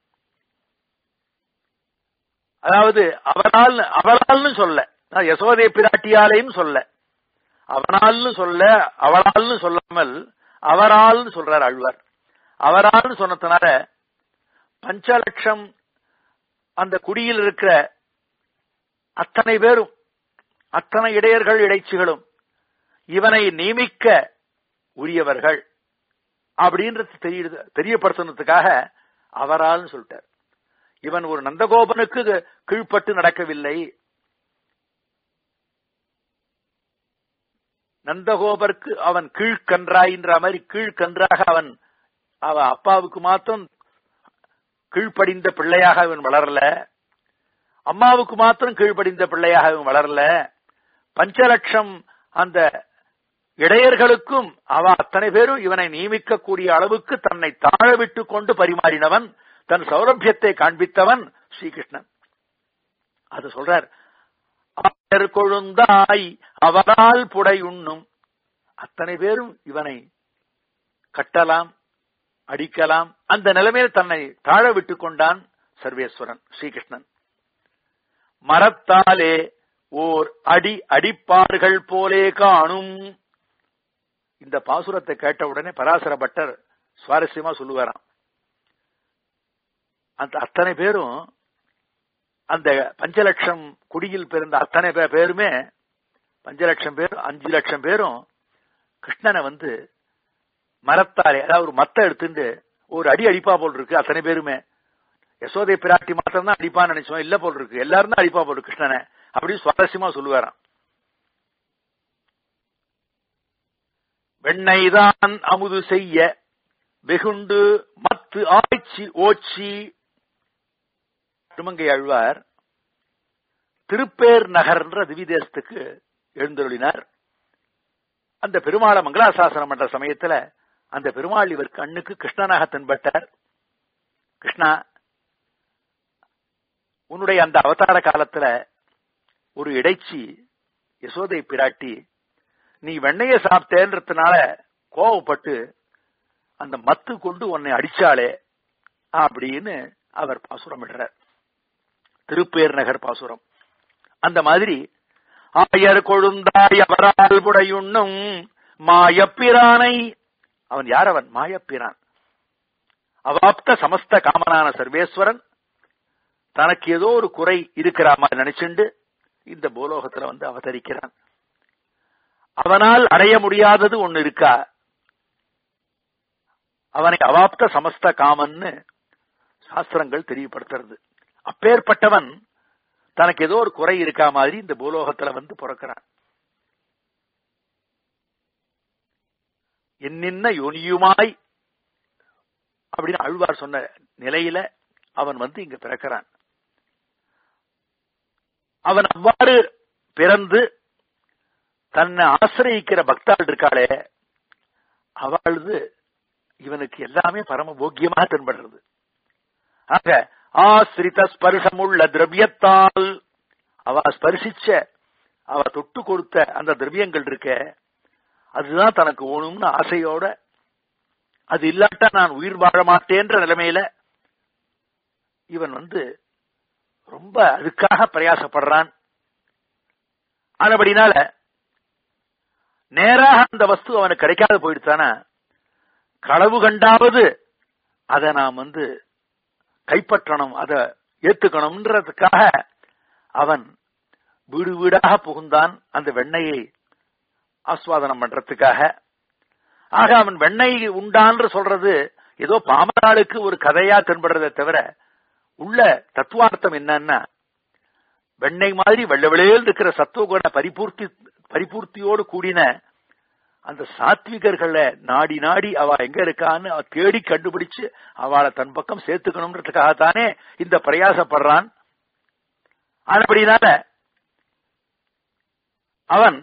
அதாவது அவரால் அவரால்னு சொல்ல யசோதை பிராட்டியாலையும் சொல்ல அவனால்னு சொல்ல அவளால்னு சொல்லாமல் அவரால்னு சொல்றார் அழ்வார் அவரால்னு சொன்னதுனால பஞ்சலட்சம் அந்த குடியில் இருக்கிற அத்தனை பேரும் அத்தனை இடையர்கள் இடைச்சிகளும் இவனை நியமிக்க உரியவர்கள் அப்படின்றது தெரிய தெரியப்படுத்தினதுக்காக அவரால் சொல்லிட்டார் இவன் ஒரு நந்தகோபனுக்கு கீழ்ப்பட்டு நடக்கவில்லை நந்தகோபருக்கு அவன் கீழ்கன்றாயின்ற மாதிரி கீழ்கன்றாக அவன் அவ அப்பாவுக்கு மாத்திரம் கீழ்ப்படிந்த பிள்ளையாக அவன் வளரல அம்மாவுக்கு மாத்திரம் கீழ்ப்படிந்த பிள்ளையாக அவன் வளரல பஞ்சலட்சம் அந்த இடையர்களுக்கும் அவ அத்தனை பேரும் இவனை நியமிக்கக்கூடிய அளவுக்கு தன்னை தாழ விட்டு கொண்டு பரிமாறினவன் தன் சௌரபியத்தை காண்பித்தவன் ஸ்ரீகிருஷ்ணன் அது சொல்றார் கொழுந்தாய் அவரால் புடை உண்ணும் அத்தனை பேரும் இவனை கட்டலாம் அடிக்கலாம் அந்த நிலைமையில் தன்னை தாழ விட்டு கொண்டான் சர்வேஸ்வரன் ஸ்ரீகிருஷ்ணன் மரத்தாலே ஓர் அடி அடிப்பார்கள் போலே காணும் இந்த பாசுரத்தை கேட்ட உடனே பராசர பட்டர் சுவாரஸ்யமா சொல்லுவாராம் அந்த அத்தனை பேரும் அந்த பஞ்சலட்சம் குடியில் பிறந்த அத்தனை பேருமே பஞ்ச லட்சம் பேர் அஞ்சு லட்சம் பேரும் கிருஷ்ணனை வந்து மரத்தாலே அதாவது ஒரு மத்த எடுத்துட்டு ஒரு அடி அடிப்பா போல் இருக்கு அத்தனை பேருமே யசோதை பிராட்டி மாத்திரம் தான் அடிப்பான்னு நினைச்சோம் இல்ல போல் இருக்கு எல்லாரும் தான் அடிப்பா போல் இருக்கு கிருஷ்ணனை அப்படி சுவாரஸ்யமா சொல்லுவாராம் வெண்ணெய்தான் அமுது செய்ய வெகுண்டு மத்து ஆய்ச்சி ஓச்சி திருமங்கை அழ்வார் திருப்பேர் நகர்ன்ற திவிதேசத்துக்கு எழுந்தருளினார் அந்த பெருமாளை மங்களாசாசனம் பண்ற சமயத்துல அந்த பெருமாள் இவர் கண்ணுக்கு கிருஷ்ணனாக தென்பட்டார் கிருஷ்ணா உன்னுடைய அந்த அவதார காலத்துல ஒரு இடைச்சி யசோதை பிராட்டி நீ வெண்ணைய சாப்பிட்டேன்றதுனால கோவப்பட்டு அந்த மத்து கொண்டு உன்னை அடிச்சாளே அப்படின்னு அவர் பாசுரம் விடுறார் திருப்பேர் நகர் பாசுரம் அந்த மாதிரி ஆயர் கொழுந்தாய் அவரால் புடையுண்ணும் மாயப்பிரானை அவன் யார் அவன் மாயப்பிரான் அவாப்த சமஸ்த காமனான சர்வேஸ்வரன் தனக்கு ஏதோ ஒரு குறை இருக்கிற மாதிரி நினைச்சுண்டு இந்த பூலோகத்துல வந்து அவதரிக்கிறான் அவனால் அடைய முடியாதது ஒண்ணு இருக்கா அவனை அவாப்த சமஸ்த காமன்னு சாஸ்திரங்கள் தெரியப்படுத்துறது அப்பேற்பட்டவன் தனக்கு ஏதோ ஒரு குறை இருக்கா மாதிரி இந்த பூலோகத்துல வந்து பிறக்கிறான் என்னென்ன யோனியுமாய் அப்படின்னு அழ்வார் சொன்ன நிலையில அவன் வந்து இங்க பிறக்கிறான் அவன் அவ்வாறு பிறந்து தன்னை ஆசிரியிக்கிற பக்தாள் இருக்காளே அவளது இவனுக்கு எல்லாமே பரம போக்கியமாக தென்படுறது ஆக ஆசிரித ஸ்பர்ஷமுள்ள திரவியத்தால் அவ ஸ்பர்சிச்ச அவ தொட்டு கொடுத்த அந்த திரவியங்கள் இருக்க அதுதான் தனக்கு ஓணும்னு ஆசையோட அது இல்லாட்டா நான் உயிர் வாழ மாட்டேன்ற நிலைமையில இவன் வந்து ரொம்ப அதுக்காக பிரயாசப்படுறான் ஆனபடினால நேராக அந்த வஸ்து அவனுக்கு கிடைக்காது போயிடுத்தானா களவு கண்டாவது அதை நாம் வந்து கைப்பற்றணும் அதை ஏத்துக்கணும்ன்றதுக்காக அவன் வீடு வீடாக புகுந்தான் அந்த வெண்ணையை ஆஸ்வாதனம் பண்றதுக்காக ஆக அவன் வெண்ணெய் உண்டான்னு சொல்றது ஏதோ பாமராளுக்கு ஒரு கதையா தென்படுறதை தவிர உள்ள தத்துவார்த்தம் என்னன்னா வெண்ணெய் மாதிரி வெள்ள வெளியில் இருக்கிற சத்துவகுண பரிபூர்த்தி பரிபூர்த்தியோடு கூடின அந்த சாத்விகர்களை நாடி நாடி அவ எங்க இருக்கான்னு அவ தேடி கண்டுபிடிச்சு அவளை தன் பக்கம் சேர்த்துக்கணும்ன்றதுக்காகத்தானே இந்த பிரயாசப்படுறான் ஆனபடினால அவன்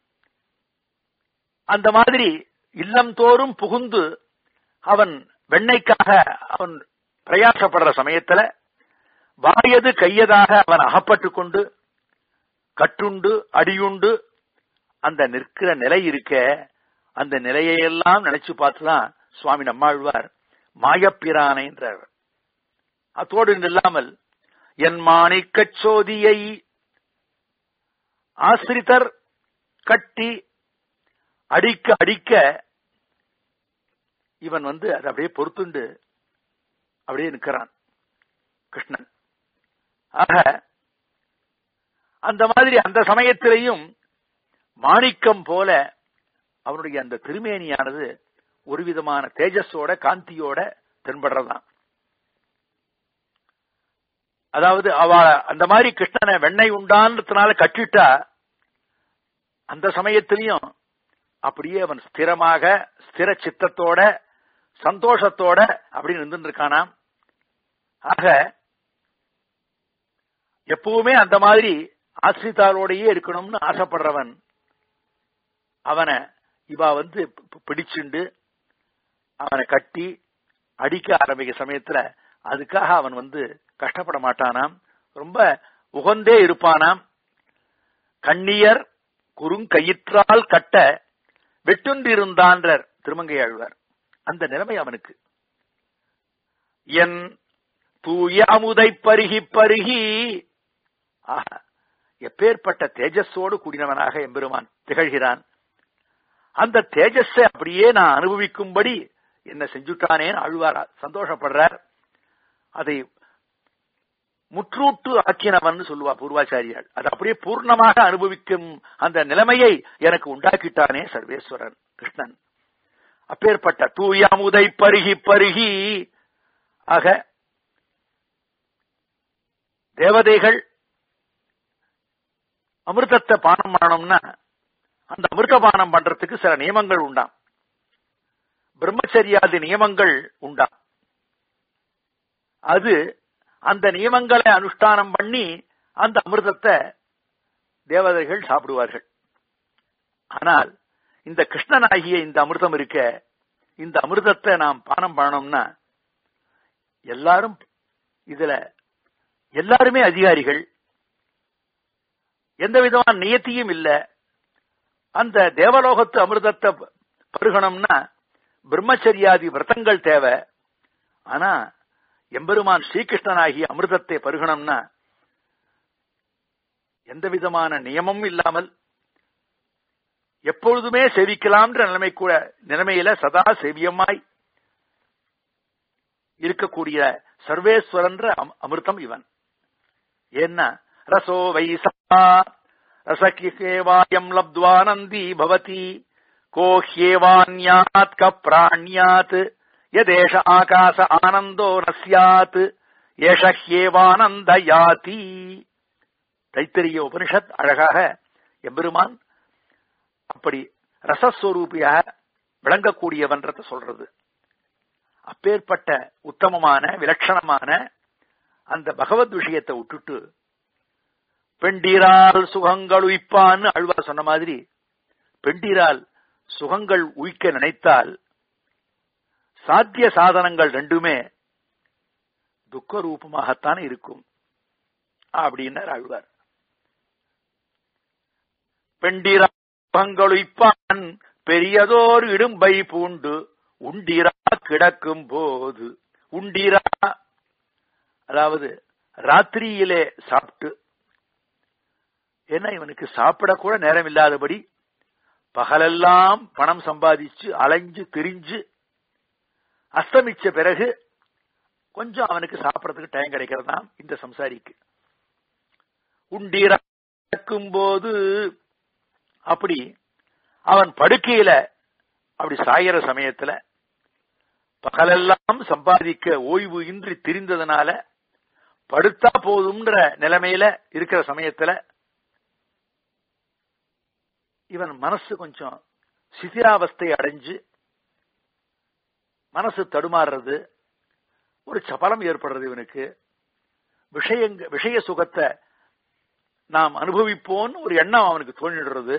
அந்த மாதிரி இல்லம் தோறும் புகுந்து அவன் வெண்ணைக்காக அவன் பிரயாசப்படுற சமயத்துல வாயது கையதாக அவன் அகப்பட்டு கொண்டு கட்டுண்டு அடியுண்டு அந்த நிற்கிற நிலை இருக்க அந்த நிலையெல்லாம் நினைச்சு பார்த்துதான் சுவாமி நம்மாழ்வார் மாயப்பிரானைன்றார் அத்தோடு இல்லாமல் என் மாணிக்கச் சோதியை ஆசிரித்தர் கட்டி அடிக்க அடிக்க இவன் வந்து அதை அப்படியே பொறுத்துண்டு அப்படியே நிற்கிறான் கிருஷ்ணன் ஆக அந்த மாதிரி அந்த சமயத்திலையும் மாணிக்கம் போல அவனுடைய அந்த திருமேனியானது ஒரு விதமான தேஜஸோட காந்தியோட தென்படுறதான் அதாவது அவ அந்த மாதிரி கிருஷ்ணனை வெண்ணெய் உண்டான்றதுனால கட்டிட்டா அந்த சமயத்திலையும் அப்படியே அவன் ஸ்திரமாக ஸ்திர சித்தத்தோட சந்தோஷத்தோட அப்படி நின்று இருக்கானாம் ஆக எப்பவுமே அந்த மாதிரி ஆசிரித்தாரோடையே இருக்கணும்னு ஆசைப்படுறவன் அவனை இவா வந்து பிடிச்சுண்டு அவனை கட்டி அடிக்க ஆரம்பிக்க சமயத்துல அதுக்காக அவன் வந்து கஷ்டப்பட மாட்டானாம் ரொம்ப உகந்தே இருப்பானாம் கண்ணியர் குறுங்கயிற்றால் கட்ட வெட்டுண்டிருந்தான்றார் திருமங்கை ஆழ்வார் அந்த நிலைமை அவனுக்கு என் தூய அமுதை பருகி பருகி ஆஹா எப்பேற்பட்ட தேஜஸோடு கூடினவனாக எம்பெருமான் திகழ்கிறான் அந்த தேஜஸை அப்படியே நான் அனுபவிக்கும்படி என்ன செஞ்சுட்டானேன்னு அழுவார் சந்தோஷப்படுறார் அதை முற்றூட்டு ஆக்கினவன் சொல்லுவா பூர்வாச்சாரியால் அது அப்படியே பூர்ணமாக அனுபவிக்கும் அந்த நிலைமையை எனக்கு உண்டாக்கிட்டானே சர்வேஸ்வரன் கிருஷ்ணன் அப்பேற்பட்ட தூய அமுதை பருகி பருகி ஆக தேவதைகள் அமிர்தத்தை பானம் பண்ணணும்னா அந்த அமிர்த பானம் பண்றதுக்கு சில நியமங்கள் உண்டாம் பிரம்மச்சரியாதி நியமங்கள் உண்டாம் அது அந்த நியமங்களை அனுஷ்டானம் பண்ணி அந்த அமிர்தத்தை தேவதைகள் சாப்பிடுவார்கள் ஆனால் இந்த கிருஷ்ணனாகிய இந்த அமிர்தம் இருக்க இந்த அமிர்தத்தை நாம் பானம் பண்ணணும்னா எல்லாரும் இதுல எல்லாருமே அதிகாரிகள் எந்த விதமான நியத்தியும் இல்ல அந்த தேவலோகத்து அமிர்தத்தை பருகணும்னா பிரம்மச்சரியாதி விரதங்கள் தேவை ஆனா எம்பெருமான் ஸ்ரீகிருஷ்ணனாகிய அமிர்தத்தை பருகணும்னா எந்த விதமான நியமமும் இல்லாமல் எப்பொழுதுமே சேவிக்கலாம்ன்ற நிலைமை கூட நிலைமையில சதா செவியமாய் இருக்கக்கூடிய சர்வேஸ்வரன்ற அமிர்தம் இவன் ஏன்னா ரசோ வைசா ரசகிகேவாயம் லப்துவானந்தி பவதி கோஹ்யேவான்யாத் கப்ராண்யாத் யதேஷ ஆகாச ஆனந்தோ ந ஸ்யாத் ஏஷஹ்யேவானந்த யாதி தைத்தரிய உபனிஷத் அழகாக எம்பெருமான் அப்படி ரசஸ்வரூபியாக விளங்கக்கூடியவன்றத சொல்றது அப்பேற்பட்ட உத்தமமான விலட்சணமான அந்த பகவத் விஷயத்தை விட்டுட்டு பெண்டீரால் சுகங்கள் உயிப்பான்னு அழ்வார் சொன்ன மாதிரி பெண்டீரால் சுகங்கள் உயிக்க நினைத்தால் சாத்திய சாதனங்கள் ரெண்டுமே துக்க ரூபமாகத்தான் இருக்கும் அப்படின்னார் அழ்வார் பெண்டீரா சுகங்களுய்ப்பான் பெரியதோர் இடும்பை பூண்டு உண்டிரா கிடக்கும் போது உண்டிரா அதாவது ராத்திரியிலே சாப்பிட்டு ஏன்னா இவனுக்கு சாப்பிட கூட நேரம் இல்லாதபடி பகலெல்லாம் பணம் சம்பாதிச்சு அலைஞ்சு திரிஞ்சு அஸ்தமிச்ச பிறகு கொஞ்சம் அவனுக்கு சாப்பிடறதுக்கு டைம் கிடைக்கிறதா இந்த சம்சாரிக்கு உண்டீராக்கும் போது அப்படி அவன் படுக்கையில அப்படி சாயிற சமயத்துல பகலெல்லாம் சம்பாதிக்க ஓய்வு இன்றி திரிந்ததுனால படுத்தா போதும்ன்ற நிலைமையில இருக்கிற சமயத்துல இவன் மனசு கொஞ்சம் சிதிராவஸ்தை அடைஞ்சு மனசு தடுமாறுறது ஒரு சபலம் ஏற்படுறது இவனுக்கு விஷயங்க விஷய சுகத்தை நாம் அனுபவிப்போன்னு ஒரு எண்ணம் அவனுக்கு தோணிடுறது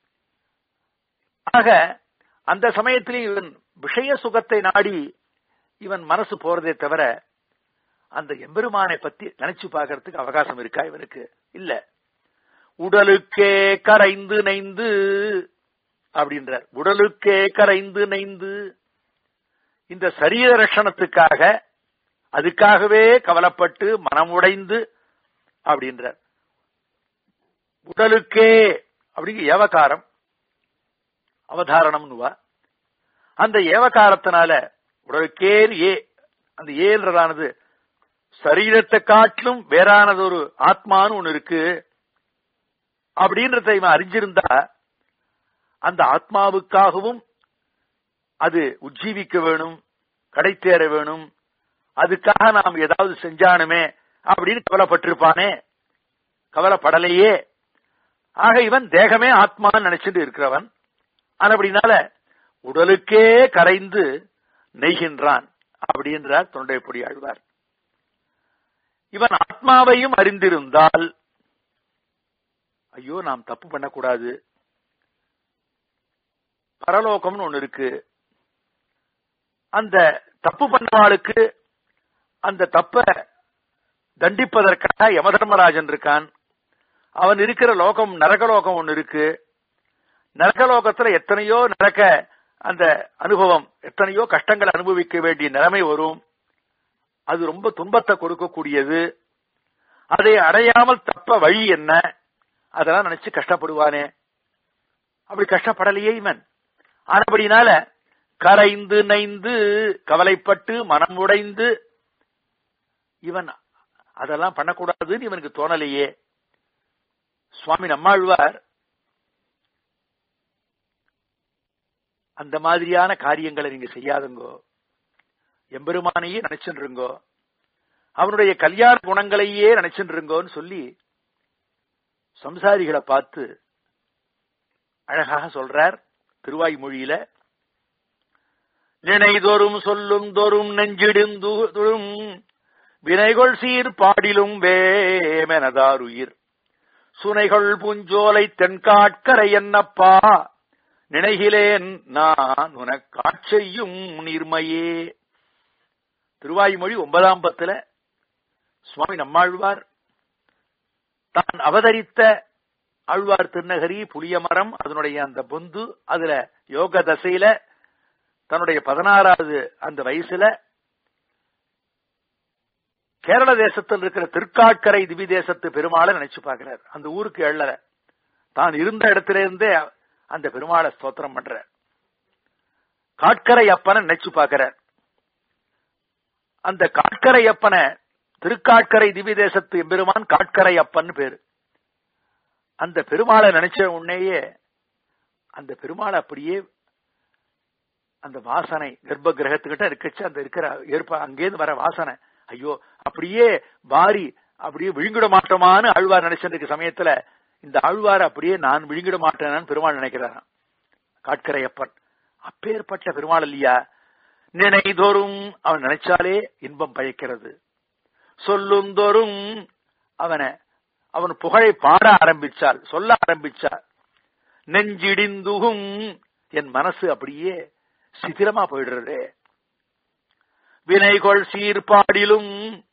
ஆக அந்த சமயத்திலும் இவன் விஷய சுகத்தை நாடி இவன் மனசு போறதே தவிர அந்த எம்பெருமானை பத்தி நினைச்சு பார்க்கறதுக்கு அவகாசம் இருக்கா இவனுக்கு இல்ல உடலுக்கே கரைந்து நைந்து அப்படின்றார் உடலுக்கே கரைந்து நைந்து இந்த சரீர ரட்சணத்துக்காக அதுக்காகவே கவலைப்பட்டு மனம் உடைந்து அப்படின்றார் உடலுக்கே அப்படிங்க ஏவகாரம் அவதாரணம்னுவா அந்த ஏவகாரத்தினால உடலுக்கே ஏ அந்த ஏன்றதானது சரீரத்தை காட்டிலும் வேறானது ஒரு ஆத்மான்னு ஒண்ணு இருக்கு அப்படின்றத இவன் அறிஞ்சிருந்தா அந்த ஆத்மாவுக்காகவும் அது உஜ்ஜீவிக்க வேணும் கடை தேர வேணும் அதுக்காக நாம் ஏதாவது செஞ்சானுமே அப்படின்னு கவலைப்பட்டிருப்பானே கவலைப்படலையே ஆக இவன் தேகமே ஆத்மான்னு நினைச்சிட்டு இருக்கிறவன் அப்படினால உடலுக்கே கரைந்து நெய்கின்றான் அப்படின்றார் தொண்டைப்பொடி ஆழ்வார் இவன் ஆத்மாவையும் அறிந்திருந்தால் ஐயோ நாம் தப்பு பண்ணக்கூடாது பரலோகம்னு ஒண்ணு இருக்கு அந்த தப்பு பண்ணவாளுக்கு அந்த தப்ப தண்டிப்பதற்காக யமதர்மராஜன் இருக்கான் அவன் இருக்கிற லோகம் நரகலோகம் ஒண்ணு இருக்கு நரகலோகத்துல எத்தனையோ நரக அந்த அனுபவம் எத்தனையோ கஷ்டங்களை அனுபவிக்க வேண்டிய நிலைமை வரும் அது ரொம்ப துன்பத்தை கொடுக்கக்கூடியது அதை அடையாமல் தப்ப வழி என்ன அதெல்லாம் நினைச்சு கஷ்டப்படுவானே அப்படி கஷ்டப்படலையே இவன் ஆனபடினால கரைந்து நைந்து கவலைப்பட்டு மனம் உடைந்து இவன் அதெல்லாம் பண்ணக்கூடாதுன்னு இவனுக்கு தோணலையே சுவாமி நம்மாழ்வார் அந்த மாதிரியான காரியங்களை நீங்க செய்யாதுங்கோ எம்பெருமானையே நினைச்சுருங்கோ அவனுடைய கல்யாண குணங்களையே நினைச்சுருங்கோன்னு சொல்லி சம்சாரிகளை பார்த்து அழகாக சொல்றார் திருவாய்மொழியில நினைதோறும் சொல்லும் தோறும் நெஞ்சிடுந்தும் வினைகொள் சீர் பாடிலும் வேமெனதாருயிர் சுனைகள் பூஞ்சோலை தென்காட்கரை என்னப்பா நினைகிலேன் நான் உனக்காட்செய்யும் நீர்மையே திருவாய்மொழி ஒன்பதாம் பத்துல சுவாமி நம்மாழ்வார் தான் அவதரித்த ஆழ்வார் திருநகரி புளியமரம் அதனுடைய அந்த பொந்து அதுல யோக தசையில தன்னுடைய பதினாறாவது அந்த வயசுல கேரள தேசத்தில் இருக்கிற திருக்காட்கரை திவி தேசத்து பெருமாளை நினைச்சு பார்க்கிறார் அந்த ஊருக்கு எழல தான் இருந்த இடத்துல இருந்தே அந்த பெருமாளை ஸ்தோத்திரம் பண்ற காட்கரை அப்பனை நினைச்சு பார்க்கிறார் அந்த காட்கரை அப்பனை திருக்காட்கரை திவி தேசத்து எம்பெருமான் காட்கரை அப்பன் பேரு அந்த பெருமாளை நினைச்ச உடனேயே அந்த பெருமாளை அப்படியே அந்த வாசனை கர்ப்ப கிரகத்துக்கிட்ட இருக்கச்சு அந்த இருக்கிற ஏற்ப அங்கேருந்து வர வாசனை ஐயோ அப்படியே வாரி அப்படியே விழுங்கிட மாட்டோமான்னு ஆழ்வார் நினைச்சிருக்க சமயத்துல இந்த ஆழ்வார் அப்படியே நான் விழுங்கிட மாட்டேனான்னு பெருமாள் நினைக்கிறாராம் காட்கரையப்பன் அப்பேற்பட்ட பெருமாள் இல்லையா நினைதோறும் அவன் நினைச்சாலே இன்பம் பயக்கிறது சொல்லும் தோறும் அவனை அவன் புகழை பாட ஆரம்பிச்சால் சொல்ல ஆரம்பிச்சால் நெஞ்சிடிந்துகும் என் மனசு அப்படியே சிதிரமா போயிடுறது வினைகொள் சீர்பாடிலும்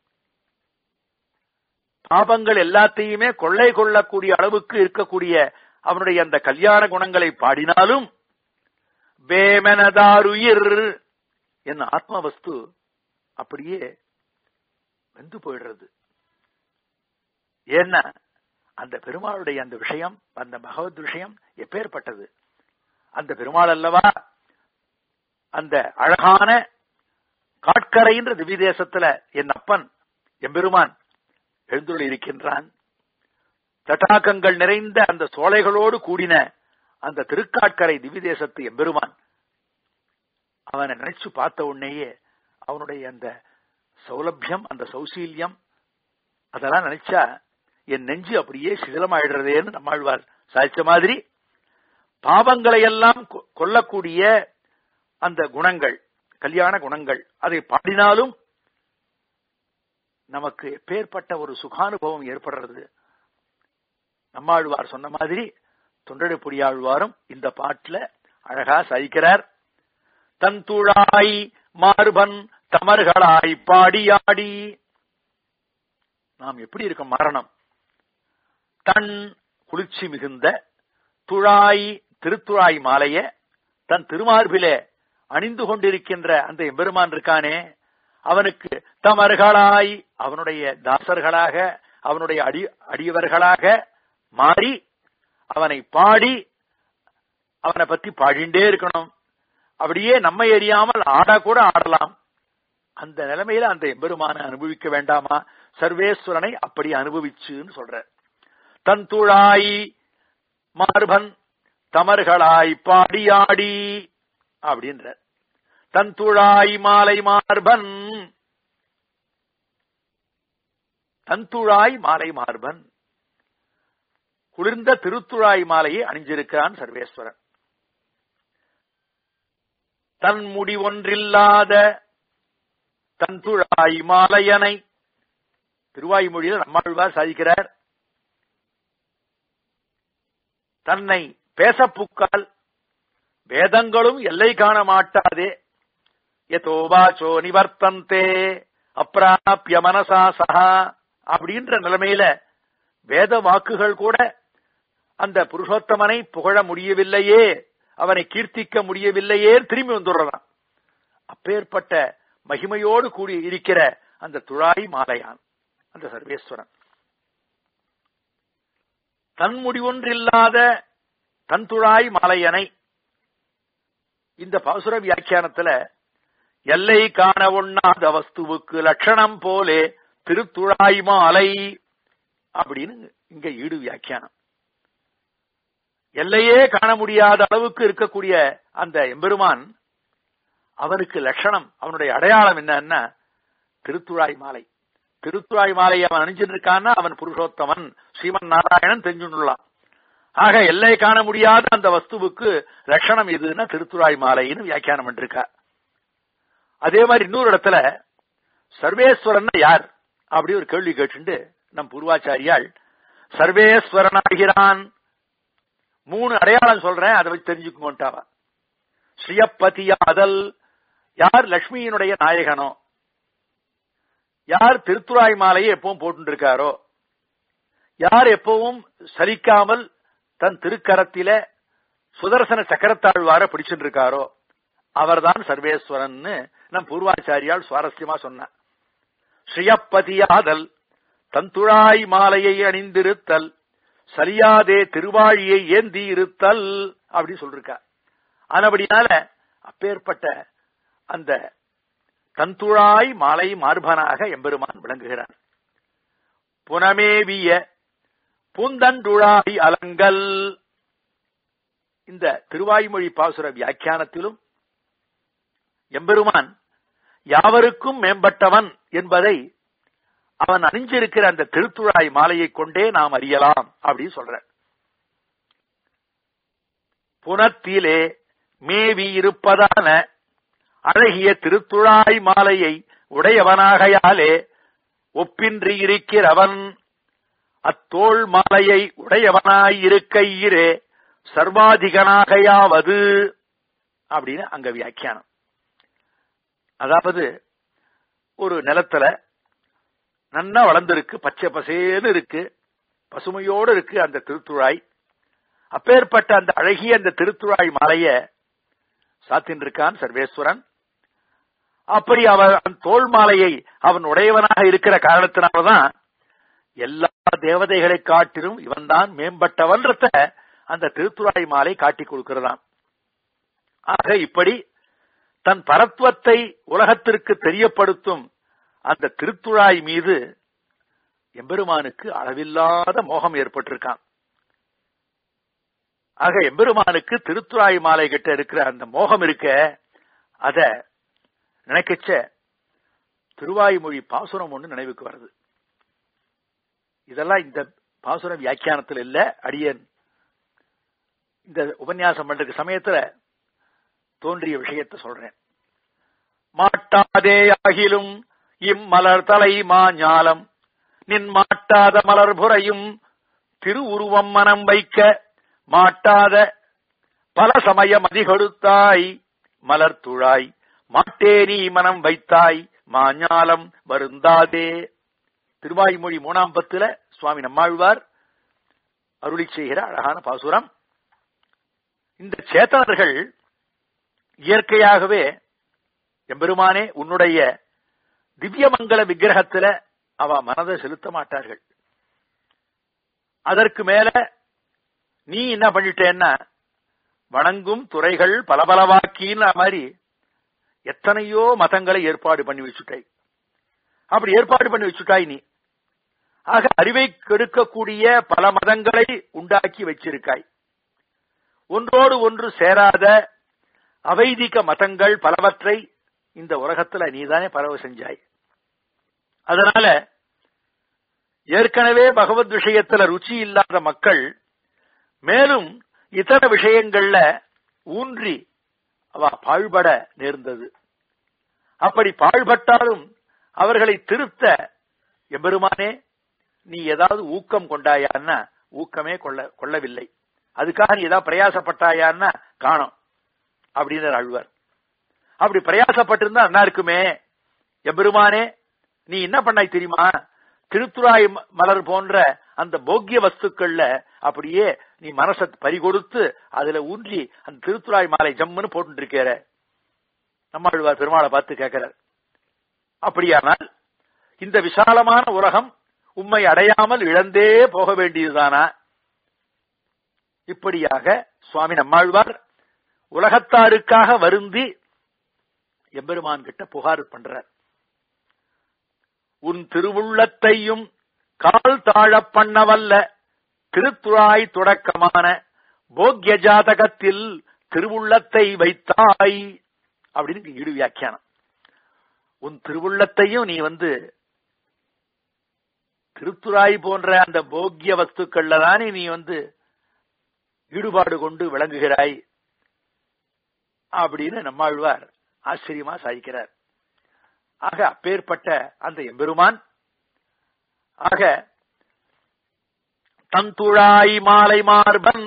பாபங்கள் எல்லாத்தையுமே கொள்ளை கொள்ளக்கூடிய அளவுக்கு இருக்கக்கூடிய அவனுடைய அந்த கல்யாண குணங்களை பாடினாலும் வேமனதாருயிர் என் ஆத்மவஸ்து அப்படியே வெந்து போயிடுறது ஏன்னா அந்த பெருமாளுடைய அந்த விஷயம் அந்த பகவத் விஷயம் எப்பேற்பட்டது அந்த பெருமாள் அல்லவா அந்த அழகான காட்கரைன்ற திவ்ய தேசத்துல என் அப்பன் எம்பெருமான் எழுந்துள்ள இருக்கின்றான் தட்டாக்கங்கள் நிறைந்த அந்த சோலைகளோடு கூடின அந்த திருக்காட்கரை திவ்ய தேசத்து எம்பெருமான் அவனை நினைச்சு பார்த்த உடனேயே அவனுடைய அந்த சௌலபியம் அந்த சௌசீல்யம் அதெல்லாம் நினைச்சா என் நெஞ்சு அப்படியே சிதிலமாயிடுறதேன்னு நம்மாழ்வார் சாதிச்ச மாதிரி பாவங்களை எல்லாம் கொல்லக்கூடிய அந்த குணங்கள் கல்யாண குணங்கள் அதை பாடினாலும் நமக்கு எப்பேற்பட்ட ஒரு சுகானுபவம் ஏற்படுறது நம்மாழ்வார் சொன்ன மாதிரி தொண்டடைப்புடியாழ்வாரும் இந்த பாட்டுல அழகா சாதிக்கிறார் தன் துழாய் மார்பன் தமர்களாய் பாடியாடி நாம் எப்படி இருக்க மரணம் தன் குளிர்ச்சி மிகுந்த துழாய் திருத்துழாய் மாலைய தன் திருமார்பிலே அணிந்து கொண்டிருக்கின்ற அந்த எம்பெருமான் இருக்கானே அவனுக்கு தமர்களாய் அவனுடைய தாசர்களாக அவனுடைய அடி அடியவர்களாக மாறி அவனை பாடி அவனை பத்தி பாடிண்டே இருக்கணும் அப்படியே நம்மை எறியாமல் ஆடா கூட ஆடலாம் அந்த நிலைமையில அந்த எம்பெருமான அனுபவிக்க வேண்டாமா சர்வேஸ்வரனை அப்படி அனுபவிச்சுன்னு சொல்ற தன் துழாய் மார்பன் தமர்களாய் பாடியாடி அப்படின்ற தன் துழாய் மாலை மார்பன் தந்துழாய் மாலை மார்பன் குளிர்ந்த திருத்துழாய் மாலையை அணிஞ்சிருக்கிறான் சர்வேஸ்வரன் தன் முடி ஒன்றில்லாத தந்துழாய் மாலையனை திருவாய்மொழியில் நம்மாழ்வார் சாதிக்கிறார் தன்னை பேசப்புக்கால் வேதங்களும் எல்லை காண மாட்டாதே எதோபாச்சோ நிவர்த்தந்தே அப்பிராபிய மனசா சஹா அப்படின்ற நிலைமையில வேத வாக்குகள் கூட அந்த புருஷோத்தமனை புகழ முடியவில்லையே அவனை கீர்த்திக்க முடியவில்லையே திரும்பி வந்துடுறதான் அப்பேற்பட்ட மகிமையோடு கூடி இருக்கிற அந்த துழாய் மாலையான் அந்த சர்வேஸ்வரன் தன் முடிவொன்றில்லாத தன் துழாய் மாலையனை இந்த பாசுர வியாக்கியானத்துல எல்லை காண ஒண்ணாத வஸ்துவுக்கு லட்சணம் போலே திருத்துழாய் மாலை அப்படின்னு இங்க ஈடு வியாக்கியானம் எல்லையே காண முடியாத அளவுக்கு இருக்கக்கூடிய அந்த எம்பெருமான் அவனுக்கு லட்சணம் அவனுடைய அடையாளம் என்னன்னா திருத்துழாய் மாலை திருத்துழாய் மாலையை அவன் அணிஞ்சிட்டு இருக்கான்னா அவன் புருஷோத்தமன் ஸ்ரீமன் நாராயணன் தெரிஞ்சுள்ளான் ஆக எல்லை காண முடியாத அந்த வஸ்துவுக்கு லட்சணம் எதுன்னா திருத்துழாய் மாலைன்னு வியாக்கியானம் பண்ணிருக்கா அதே மாதிரி இன்னொரு இடத்துல சர்வேஸ்வரன் யார் அப்படி ஒரு கேள்வி கேட்டுண்டு நம் பூர்வாச்சாரியால் சர்வேஸ்வரனாகிறான் மூணு அடையாளம் சொல்றேன் அதை வச்சு தெரிஞ்சுக்கோட்டாவா ஸ்ரீயப்பதியாதல் யார் லட்சுமியினுடைய நாயகனோ யார் திருத்துறாய் மாலையை எப்பவும் போட்டு இருக்காரோ யார் எப்பவும் சலிக்காமல் தன் திருக்கரத்தில சுதர்சன சக்கரத்தாழ்வார பிடிச்சிட்டு இருக்காரோ அவர்தான் சர்வேஸ்வரன் நம் பூர்வாச்சாரியால் சுவாரஸ்யமா சொன்னார் ஸ்ரீயப்பதியாதல் தந்துழாய் மாலையை அணிந்திருத்தல் சரியாதே திருவாழியை ஏந்தி இருத்தல் அப்படி சொல்லிருக்கா ஆனபடினால அப்பேற்பட்ட அந்த தந்துழாய் மாலை மார்பனாக எம்பெருமான் விளங்குகிறான் புனமேவிய பூந்தண்டுழாய் அலங்கல் இந்த திருவாய்மொழி பாசுர வியாக்கியானத்திலும் எம்பெருமான் யாவருக்கும் மேம்பட்டவன் என்பதை அவன் அணிஞ்சிருக்கிற அந்த திருத்துழாய் மாலையை கொண்டே நாம் அறியலாம் அப்படின்னு சொல்ற புனத்திலே மேவி இருப்பதான அழகிய திருத்துழாய் மாலையை உடையவனாகையாலே ஒப்பின்றி இருக்கிறவன் அத்தோள் மாலையை உடையவனாய் இருக்கையிரே சர்வாதிகனாகையாவது அப்படின்னு அங்க வியாக்கியானம் அதாவது ஒரு நிலத்துல நன்னா வளர்ந்திருக்கு பச்சை பசேன்னு இருக்கு பசுமையோடு இருக்கு அந்த திருத்துழாய் அப்பேற்பட்ட அந்த அழகிய அந்த திருத்துழாய் மாலைய சாத்தின் இருக்கான் சர்வேஸ்வரன் அப்படி அவன் தோல் மாலையை அவன் உடையவனாக இருக்கிற காரணத்தினால்தான் எல்லா தேவதைகளை காட்டிலும் இவன் தான் மேம்பட்டவன்றத அந்த திருத்துழாய் மாலை காட்டி கொடுக்கிறதாம் ஆக இப்படி தன் பரத்துவத்தை உலகத்திற்கு தெரியப்படுத்தும் அந்த திருத்துழாய் மீது எம்பெருமானுக்கு அளவில்லாத மோகம் ஏற்பட்டிருக்கான் ஆக எம்பெருமானுக்கு திருத்துழாய் மாலை கிட்ட இருக்கிற அந்த மோகம் இருக்க அத நினைக்கச்ச திருவாய்மொழி பாசுரம் ஒண்ணு நினைவுக்கு வருது இதெல்லாம் இந்த பாசுர வியாக்கியானத்தில் இல்ல அடியன் இந்த உபன்யாசம் பண்ற சமயத்துல தோன்றிய விஷயத்தை சொல்றேன் மாட்டாதே ஆகிலும் இம்மலர் தலை மாஞாலம் நின் மாட்டாத மலர் புறையும் திருவுருவம் மனம் வைக்க மாட்டாத பல சமயம் அதிகொடுத்தாய் மலர் துழாய் மாட்டே நீ மனம் வைத்தாய் மாஞாலம் வருந்தாதே திருவாய்மொழி மூணாம் பத்துல சுவாமி நம்மாழ்வார் அருளி செய்கிற அழகான பாசுரம் இந்த சேத்தனர்கள் இயற்கையாகவே எம்பெருமானே உன்னுடைய திவ்யமங்கல விக்கிரகத்துல அவ மனதை செலுத்த மாட்டார்கள் அதற்கு மேல நீ என்ன பண்ணிட்டேன்னா வணங்கும் துறைகள் பலபலவாக்கின்னு மாதிரி எத்தனையோ மதங்களை ஏற்பாடு பண்ணி வச்சுட்டாய் அப்படி ஏற்பாடு பண்ணி வச்சுட்டாய் நீ ஆக அறிவை கெடுக்கக்கூடிய பல மதங்களை உண்டாக்கி வச்சிருக்காய் ஒன்றோடு ஒன்று சேராத அவைதிக மதங்கள் பலவற்றை இந்த உலகத்துல நீதானே பரவ செஞ்சாய் அதனால ஏற்கனவே பகவத் விஷயத்துல ருச்சி இல்லாத மக்கள் மேலும் இதர விஷயங்கள்ல ஊன்றி அவ பாழ்பட நேர்ந்தது அப்படி பாழ்பட்டாலும் அவர்களை திருத்த எம்பெருமானே நீ ஏதாவது ஊக்கம் கொண்டாயான்னா ஊக்கமே கொள்ள கொள்ளவில்லை அதுக்காக நீ ஏதாவது பிரயாசப்பட்டாயான்னா காணும் அப்படின்னு அழுவார் அப்படி பிரயாசப்பட்டிருந்தா என்ன இருக்குமே எம்பெருமானே நீ என்ன பண்ணாய் தெரியுமா திருத்துறாய் மலர் போன்ற அந்த போக்கிய வஸ்துக்கள்ல அப்படியே நீ மனசை பறிகொடுத்து அதுல ஊன்றி அந்த திருத்துறாய் மாலை ஜம்முன்னு போட்டு இருக்கிற நம்மாழ்வார் பெருமாளை பார்த்து கேட்கிறார் அப்படியானால் இந்த விசாலமான உலகம் உம்மை அடையாமல் இழந்தே போக வேண்டியதுதானா இப்படியாக சுவாமி நம்மாழ்வார் உலகத்தாருக்காக வருந்தி எம்பெருமான் கிட்ட புகார் பண்றார் உன் திருவுள்ளத்தையும் கால் தாழப் பண்ணவல்ல திருத்துழாய் தொடக்கமான போக்ய ஜாதகத்தில் திருவுள்ளத்தை வைத்தாய் அப்படின்னு இடு வியாக்கியானம் உன் திருவுள்ளத்தையும் நீ வந்து திருத்துறாய் போன்ற அந்த போக்கிய வஸ்துக்கள்ல தானே நீ வந்து ஈடுபாடு கொண்டு விளங்குகிறாய் அப்படின்னு நம்மாழ்வார் ஆச்சரியமா சாதிக்கிறார் ஆக அப்பேற்பட்ட அந்த எம்பெருமான் ஆக தந்துழாய் மாலை மார்பன்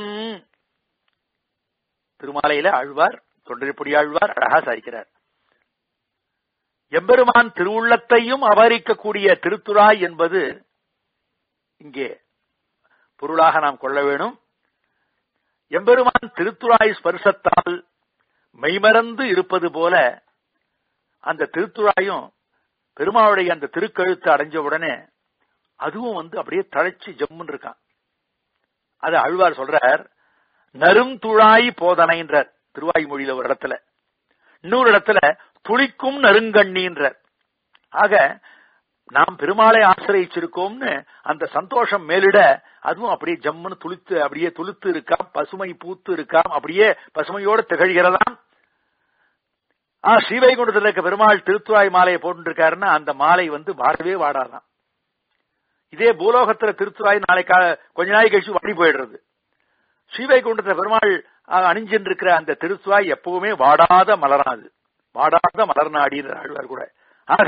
திருமாலையில ஆழ்வார் தொண்டரிப்பொடி ஆழ்வார் அழகா சாதிக்கிறார் எம்பெருமான் திருவுள்ளத்தையும் அபகரிக்கக்கூடிய திருத்துறாய் என்பது இங்கே பொருளாக நாம் கொள்ள வேணும் எம்பெருமான் திருத்துறாய் ஸ்பர்சத்தால் மெய்மறந்து இருப்பது போல அந்த திருத்துறாயும் பெருமாளுடைய அந்த திருக்கழுத்து அடைஞ்ச உடனே அதுவும் வந்து அப்படியே தழைச்சு ஜம்முன்னு இருக்கான் அது அழ்வார் சொல்றார் நரும் துழாய் போதனைன்றார் திருவாய் மொழியில ஒரு இடத்துல இன்னொரு இடத்துல துளிக்கும் நறுங்கண்ணின்றார் ஆக நாம் பெருமாளை ஆசிரியிருக்கோம்னு அந்த சந்தோஷம் மேலிட அதுவும் அப்படியே ஜம்முன்னு துளித்து அப்படியே துளுத்து இருக்காம் பசுமை பூத்து இருக்காம் அப்படியே பசுமையோடு திகழ்கிறதாம் ஆ ஸ்ரீவைகுண்டத்தில் இருக்க பெருமாள் திருத்துவாய் மாலையை போட்டுருக்காருன்னா அந்த மாலை வந்து வாடவே வாடாதான் இதே பூலோகத்துல திருத்துவாய் நாளை கொஞ்ச நாள் கழிச்சு வாடி போயிடுறது ஸ்ரீவைகுண்டத்துல பெருமாள் அணிஞ்சின்னு இருக்கிற அந்த திருத்துவாய் எப்பவுமே வாடாத மலராது வாடாத மலர் நாடின்ற ஆழ்வார் கூட ஆக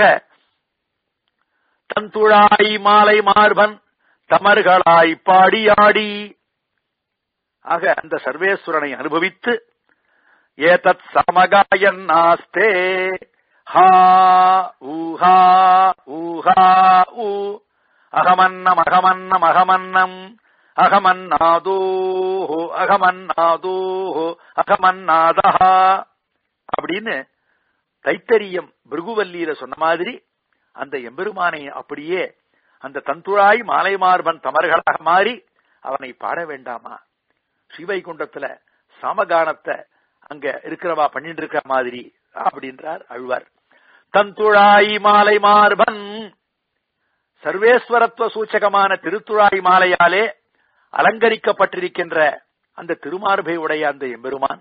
தந்துழாய் மாலை மார்பன் தமர்களாய் பாடியாடி ஆக அந்த சர்வேஸ்வரனை அனுபவித்து ஏதத் சமகாயன் நாஸ்தே ஹா ஊஹா ஊஹா ஊ அகமன்னம் அகமன்னம் அகமன்னம் அகமன்னாதோஹோ அகமன்னாதோஹோ அகமன்னாதா அப்படின்னு தைத்தரியம் பிருகுவல்லியில சொன்ன மாதிரி அந்த எம்பெருமானை அப்படியே அந்த தந்துழாய் மாலை மார்பன் தமர்களாக மாறி அவனை பாட வேண்டாமா ஸ்ரீவைகுண்டத்துல சாமகானத்தை அங்க இருக்கிறவா பண்ணிட்டு இருக்கிற மாதிரி அப்படின்றார் அழ்வார் தந்துழாய் மாலை மார்பன் சர்வேஸ்வரத்துவ சூச்சகமான திருத்துழாய் மாலையாலே அலங்கரிக்கப்பட்டிருக்கின்ற அந்த திருமார்பை உடைய அந்த எம்பெருமான்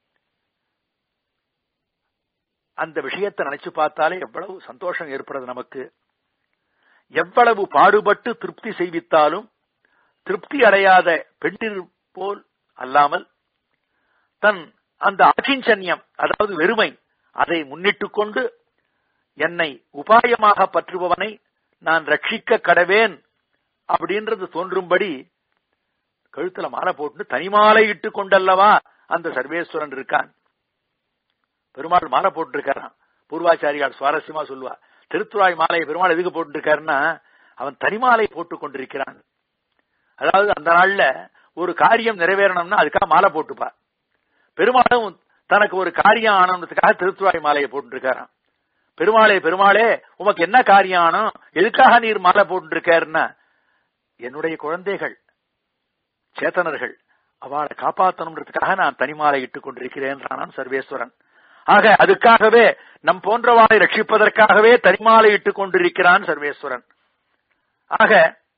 அந்த விஷயத்தை நினைச்சு பார்த்தாலே எவ்வளவு சந்தோஷம் ஏற்படுறது நமக்கு எவ்வளவு பாடுபட்டு திருப்தி செய்வித்தாலும் திருப்தி அடையாத பெண்டிர் போல் அல்லாமல் தன் அந்த அகிஞ்சன்யம் அதாவது வெறுமை அதை முன்னிட்டு கொண்டு என்னை உபாயமாக பற்றுபவனை நான் ரட்சிக்க கடவேன் அப்படின்றது தோன்றும்படி கழுத்துல மாலை போட்டு தனிமாலை இட்டு கொண்டல்லவா அந்த சர்வேஸ்வரன் இருக்கான் பெருமாள் மாலை போட்டு இருக்காரான் பூர்வாச்சாரியால் சுவாரஸ்யமா சொல்லுவா திருத்துறாய் மாலையை பெருமாள் எதுக்கு போட்டு இருக்காருன்னா அவன் தனிமாலை போட்டு கொண்டிருக்கிறான் அதாவது அந்த நாள்ல ஒரு காரியம் நிறைவேறணும்னா அதுக்காக மாலை போட்டுப்பா பெருமாளும் தனக்கு ஒரு காரியம் ஆனதுக்காக திருத்துறாய் மாலையை போட்டு இருக்காராம் பெருமாளே பெருமாளே உமக்கு என்ன காரியம் ஆனோம் எதுக்காக நீர் மாலை போட்டு இருக்காருன்னா என்னுடைய குழந்தைகள் சேத்தனர்கள் அவளை காப்பாற்றணுன்றதுக்காக நான் தனிமாலை இட்டுக் கொண்டிருக்கிறேன் சர்வேஸ்வரன் ஆக அதுக்காகவே நம் போன்றவாளை ரட்சிப்பதற்காகவே தனிமாலை இட்டுக் கொண்டிருக்கிறான் சர்வேஸ்வரன் ஆக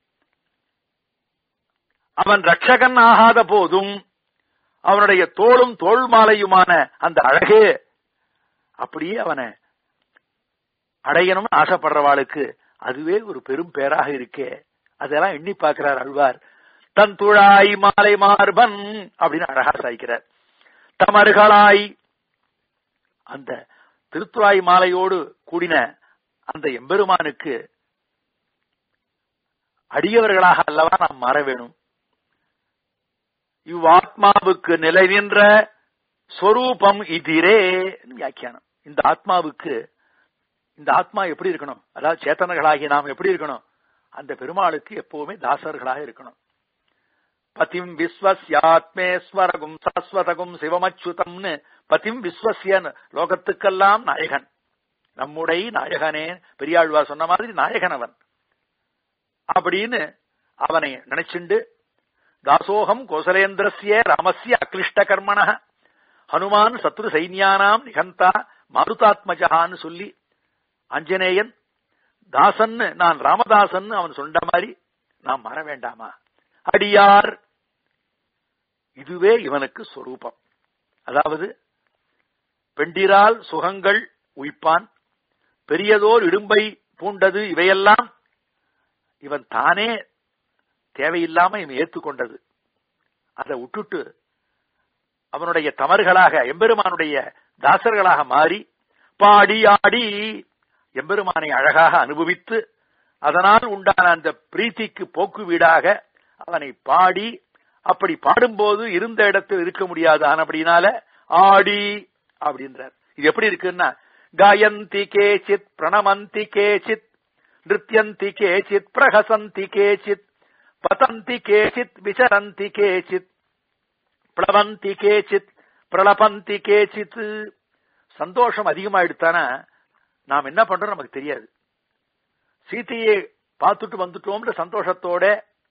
அவன் ரட்சகன் ஆகாத போதும் அவனுடைய தோளும் தோல் மாலையுமான அந்த அழகே அப்படியே அவனை அடையணும்னு ஆசைப்படுறவாளுக்கு அதுவே ஒரு பெரும் பேராக இருக்கே அதெல்லாம் எண்ணி பார்க்கிறார் அழ்வார் தன் துழாய் மாலை மார்பன் அப்படின்னு அழகா சாய்க்கிறார் தமர்களாய் அந்த திருத்துறாய் மாலையோடு கூடின அந்த எம்பெருமானுக்கு அடியவர்களாக அல்லவா நாம் மாற வேணும் இவ்வாத்மாவுக்கு நிலை நின்ற ஸ்வரூபம் இதிரே வியாக்கியானம் இந்த ஆத்மாவுக்கு இந்த ஆத்மா எப்படி இருக்கணும் அதாவது சேத்தனர்களாகி நாம் எப்படி இருக்கணும் அந்த பெருமாளுக்கு எப்பவுமே தாசர்களாக இருக்கணும் பதிம் விஸ்வஸ்யாத்மேஸ்வரகும் சாஸ்வதகும் சிவமச்சுதம்னு பதிம் விஸ்வசியன் லோகத்துக்கெல்லாம் நாயகன் நம்முடைய நாயகனே பெரியாழ்வார் சொன்ன மாதிரி நாயகன் அவன் அப்படின்னு அவனை நினைச்சுண்டு தாசோகம் கோசலேந்திரஸ்ய ராமஸ்ய அக்லிஷ்ட கர்மண ஹனுமான் சத்ரு சைன்யானாம் நிகந்தா மாருதாத்மஜான்னு சொல்லி அஞ்சனேயன் தாசன்னு நான் ராமதாசன் அவன் சொன்ன மாதிரி நாம் மற வேண்டாமா அடியார் இதுவே இவனுக்கு சொரூபம் அதாவது பெண்டிரால் சுகங்கள் உய்ப்பான் பெரியதோர் இடும்பை பூண்டது இவையெல்லாம் இவன் தானே தேவையில்லாம இவன் ஏத்துக்கொண்டது அதை விட்டுட்டு அவனுடைய தமர்களாக எம்பெருமானுடைய தாசர்களாக மாறி பாடி ஆடி எம்பெருமானை அழகாக அனுபவித்து அதனால் உண்டான அந்த பிரீத்திக்கு போக்கு வீடாக அவனை பாடி அப்படி பாடும்போது இருந்த இடத்தில் இருக்க முடியாது ஆனபடினால ஆடி அப்படின்றார் இது எப்படி இருக்குன்னா காயந்தி கேச்சித் பிரணமந்தி கேச்சித் நிருத்தியந்தி கேச்சித் பிரகசந்தி கேச்சித் பதந்தி கேச்சித் விசரந்தி கேச்சித் பிளவந்தி கேச்சித் பிரளபந்தி கேச்சித் சந்தோஷம் அதிகமா எடுத்தானா நாம் என்ன பண்றோம் நமக்கு தெரியாது சீத்தையை பார்த்துட்டு வந்துட்டோம்ன்ற சந்தோஷத்தோட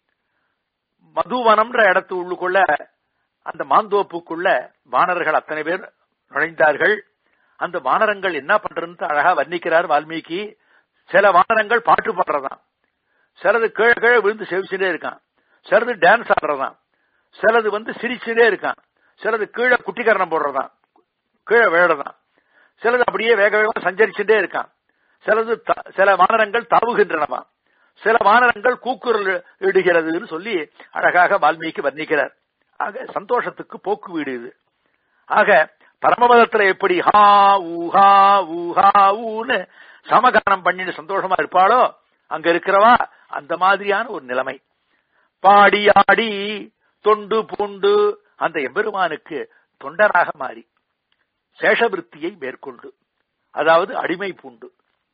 மதுவனம்ன்ற இடத்து உள்ளுக்குள்ள அந்த மாந்தோப்புக்குள்ள வானர்கள் அத்தனை பேர் நுழைந்தார்கள் அந்த வானரங்கள் என்ன பண்றதுன்னு அழகா வர்ணிக்கிறார் வால்மீகி சில வானரங்கள் பாட்டு பாடுறதான் சிலது கீழே கீழே விழுந்து செவிச்சுட்டே இருக்கான் சிலது டான்ஸ் ஆடுறதான் சிலது வந்து சிரிச்சுட்டே இருக்கான் சிலது கீழே குட்டிக்கரணம் போடுறதான் கீழே விழறதான் சிலது அப்படியே வேக வேகமா சஞ்சரிச்சுட்டே இருக்கான் சிலது சில வானரங்கள் தாவுகின்றனவா சில வானரங்கள் கூக்குரல் இடுகிறதுன்னு சொல்லி அழகாக வால்மீகி வர்ணிக்கிறார் ஆக சந்தோஷத்துக்கு போக்கு வீடு இது ஆக பரமபதத்துல எப்படி ஹா ஊ ஹா ஊ ஹா ஊன்னு சமகானம் பண்ணிட்டு சந்தோஷமா இருப்பாளோ அங்க இருக்கிறவா அந்த மாதிரியான ஒரு நிலைமை பாடி ஆடி தொண்டு பூண்டு அந்த எம்பெருமானுக்கு தொண்டராக மாறி சேஷவிருத்தியை மேற்கொண்டு அதாவது அடிமை பூண்டு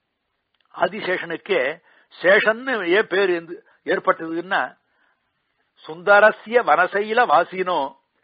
ஆதிசேஷனுக்கே சேஷன்னு ஏன் பேர் ஏற்பட்டதுன்னா சுந்தரஸ்ய வனசைல வாசினோ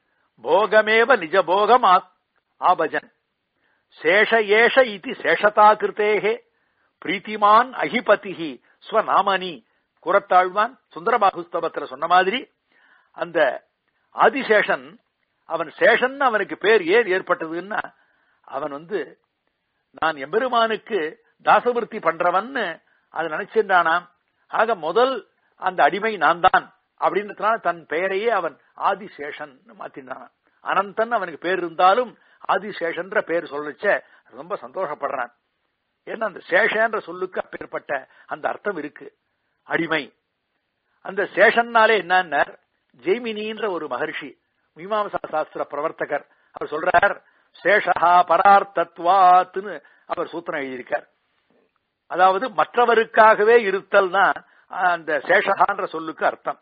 போகமேவ நிஜ போகம் ஆபஜன் சேஷ ஏஷ இது சேஷதா கிருத்தேகே பிரீத்திமான் அகிபதிஹி ஸ்வநாமனி குரத்தாழ்வான் சுந்தரபாகுஸ்தவத்துல சொன்ன மாதிரி அந்த ஆதிசேஷன் அவன் சேஷன் அவனுக்கு பேர் ஏன் ஏற்பட்டதுன்னா அவன் வந்து நான் எம்பெருமானுக்கு தாசவிருத்தி பண்றவன்னு அதை நினைச்சிருந்தானாம் ஆக முதல் அந்த அடிமை நான் தான் அப்படின்றதுனால தன் பெயரையே அவன் ஆதிசேஷன் மாத்தினான் அனந்தன் அவனுக்கு பேர் இருந்தாலும் ஆதிசேஷன்ற பேர் சொல்லச்ச ரொம்ப சந்தோஷப்படுறான் ஏன்னா அந்த சேஷன்ற சொல்லுக்கு அப்பேற்பட்ட அந்த அர்த்தம் இருக்கு அடிமை அந்த சேஷன்னாலே என்னன்னா ஜெய்மினின்ற ஒரு மகர்ஷி மீமாசா சாஸ்திர பிரவர்த்தகர் அவர் சொல்றார் சேஷஹா பரார்த்தத்வாத்துன்னு அவர் சூத்திரம் எழுதியிருக்கார் அதாவது மற்றவருக்காகவே இருத்தல்னா அந்த சேஷகான்ற சொல்லுக்கு அர்த்தம்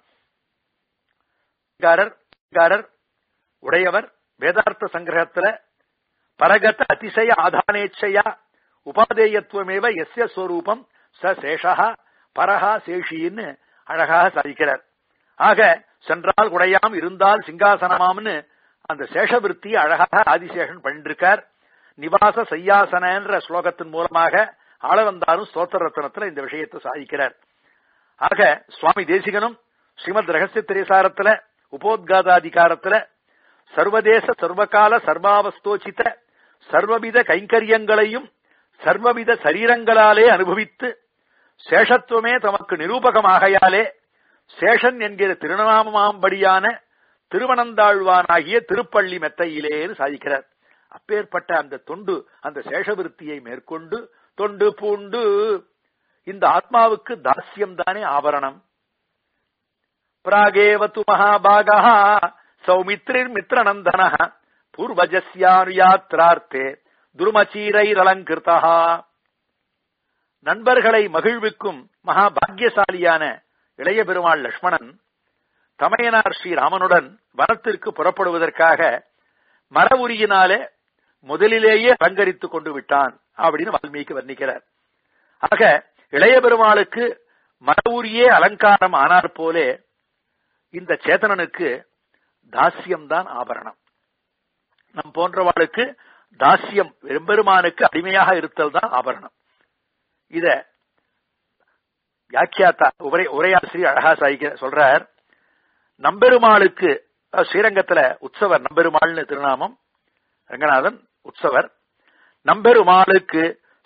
உடையவர் வேதார்த்த சங்கிரகத்துல பரகத அதிசய ஆதானேச்சையா உபாதேயத்துவமேவ எஸ்ய ஸ்வரூபம் ச சேஷா பரஹா சேஷின்னு அழகாக சாதிக்கிறார் ஆக சென்றால் குடையாம் இருந்தால் சிங்காசனமாம்னு அந்த சேஷவிருத்தி அழகாக ஆதிசேஷன் பண்ணிருக்கார் நிவாச சையாசனன்ற ஸ்லோகத்தின் மூலமாக ஆள வந்தாலும் ஸ்தோத்திர ரத்னத்துல இந்த விஷயத்தை சாதிக்கிறார் ஆக சுவாமி தேசிகனும் ஸ்ரீமத் ரகசிய திரைசாரத்துல உபோத்காதாதிகாரத்துல சர்வதேச சர்வகால சர்வாவஸ்தோச்சித சர்வவித கைங்கரியங்களையும் சர்வவித சரீரங்களாலே அனுபவித்து சேஷத்துவமே தமக்கு நிரூபகமாகையாலே சேஷன் என்கிற திருநாமமாம்படியான திருவனந்தாழ்வானாகிய திருப்பள்ளி மெத்தையிலேன்னு சாதிக்கிறார் அப்பேற்பட்ட அந்த தொண்டு அந்த சேஷவிருத்தியை மேற்கொண்டு தொண்டு பூண்டு இந்த ஆத்மாவுக்கு தாஸ்யம் தானே ஆபரணம் பிராகேவது மகாபாகா சௌமித்ரிர் மித்ரநந்தன பூர்வஜஸ்யானுயாத்ரார்த்தே துருமச்சீரைரலங்கிருத்தா நண்பர்களை மகிழ்விக்கும் மகா பாக்கியசாலியான இளைய பெருமாள் லட்சுமணன் தமையனார் ஸ்ரீராமனுடன் வனத்திற்கு புறப்படுவதற்காக மர உரியினாலே முதலிலேயே அலங்கரித்துக் கொண்டு விட்டான் அப்படின்னு வால்மீகி வர்ணிக்கிறார் ஆக இளைய பெருமாளுக்கு மர உரியே அலங்காரம் ஆனார் போலே இந்த சேதனனுக்கு தாசியம்தான் ஆபரணம் நம் போன்றவாளுக்கு தாசியம் எம்பெருமானுக்கு அடிமையாக இருத்தல் தான் ஆபரணம் இத வியாக்கியாத்தா உரை உரையாசிரியர் அழகா சாய்க்க சொல்றார் நம்பெருமாளுக்கு ஸ்ரீரங்கத்துல உற்சவர் நம்பெருமாள்னு திருநாமம் ரங்கநாதன் உற்சவர் நம்பெருமாளுக்கு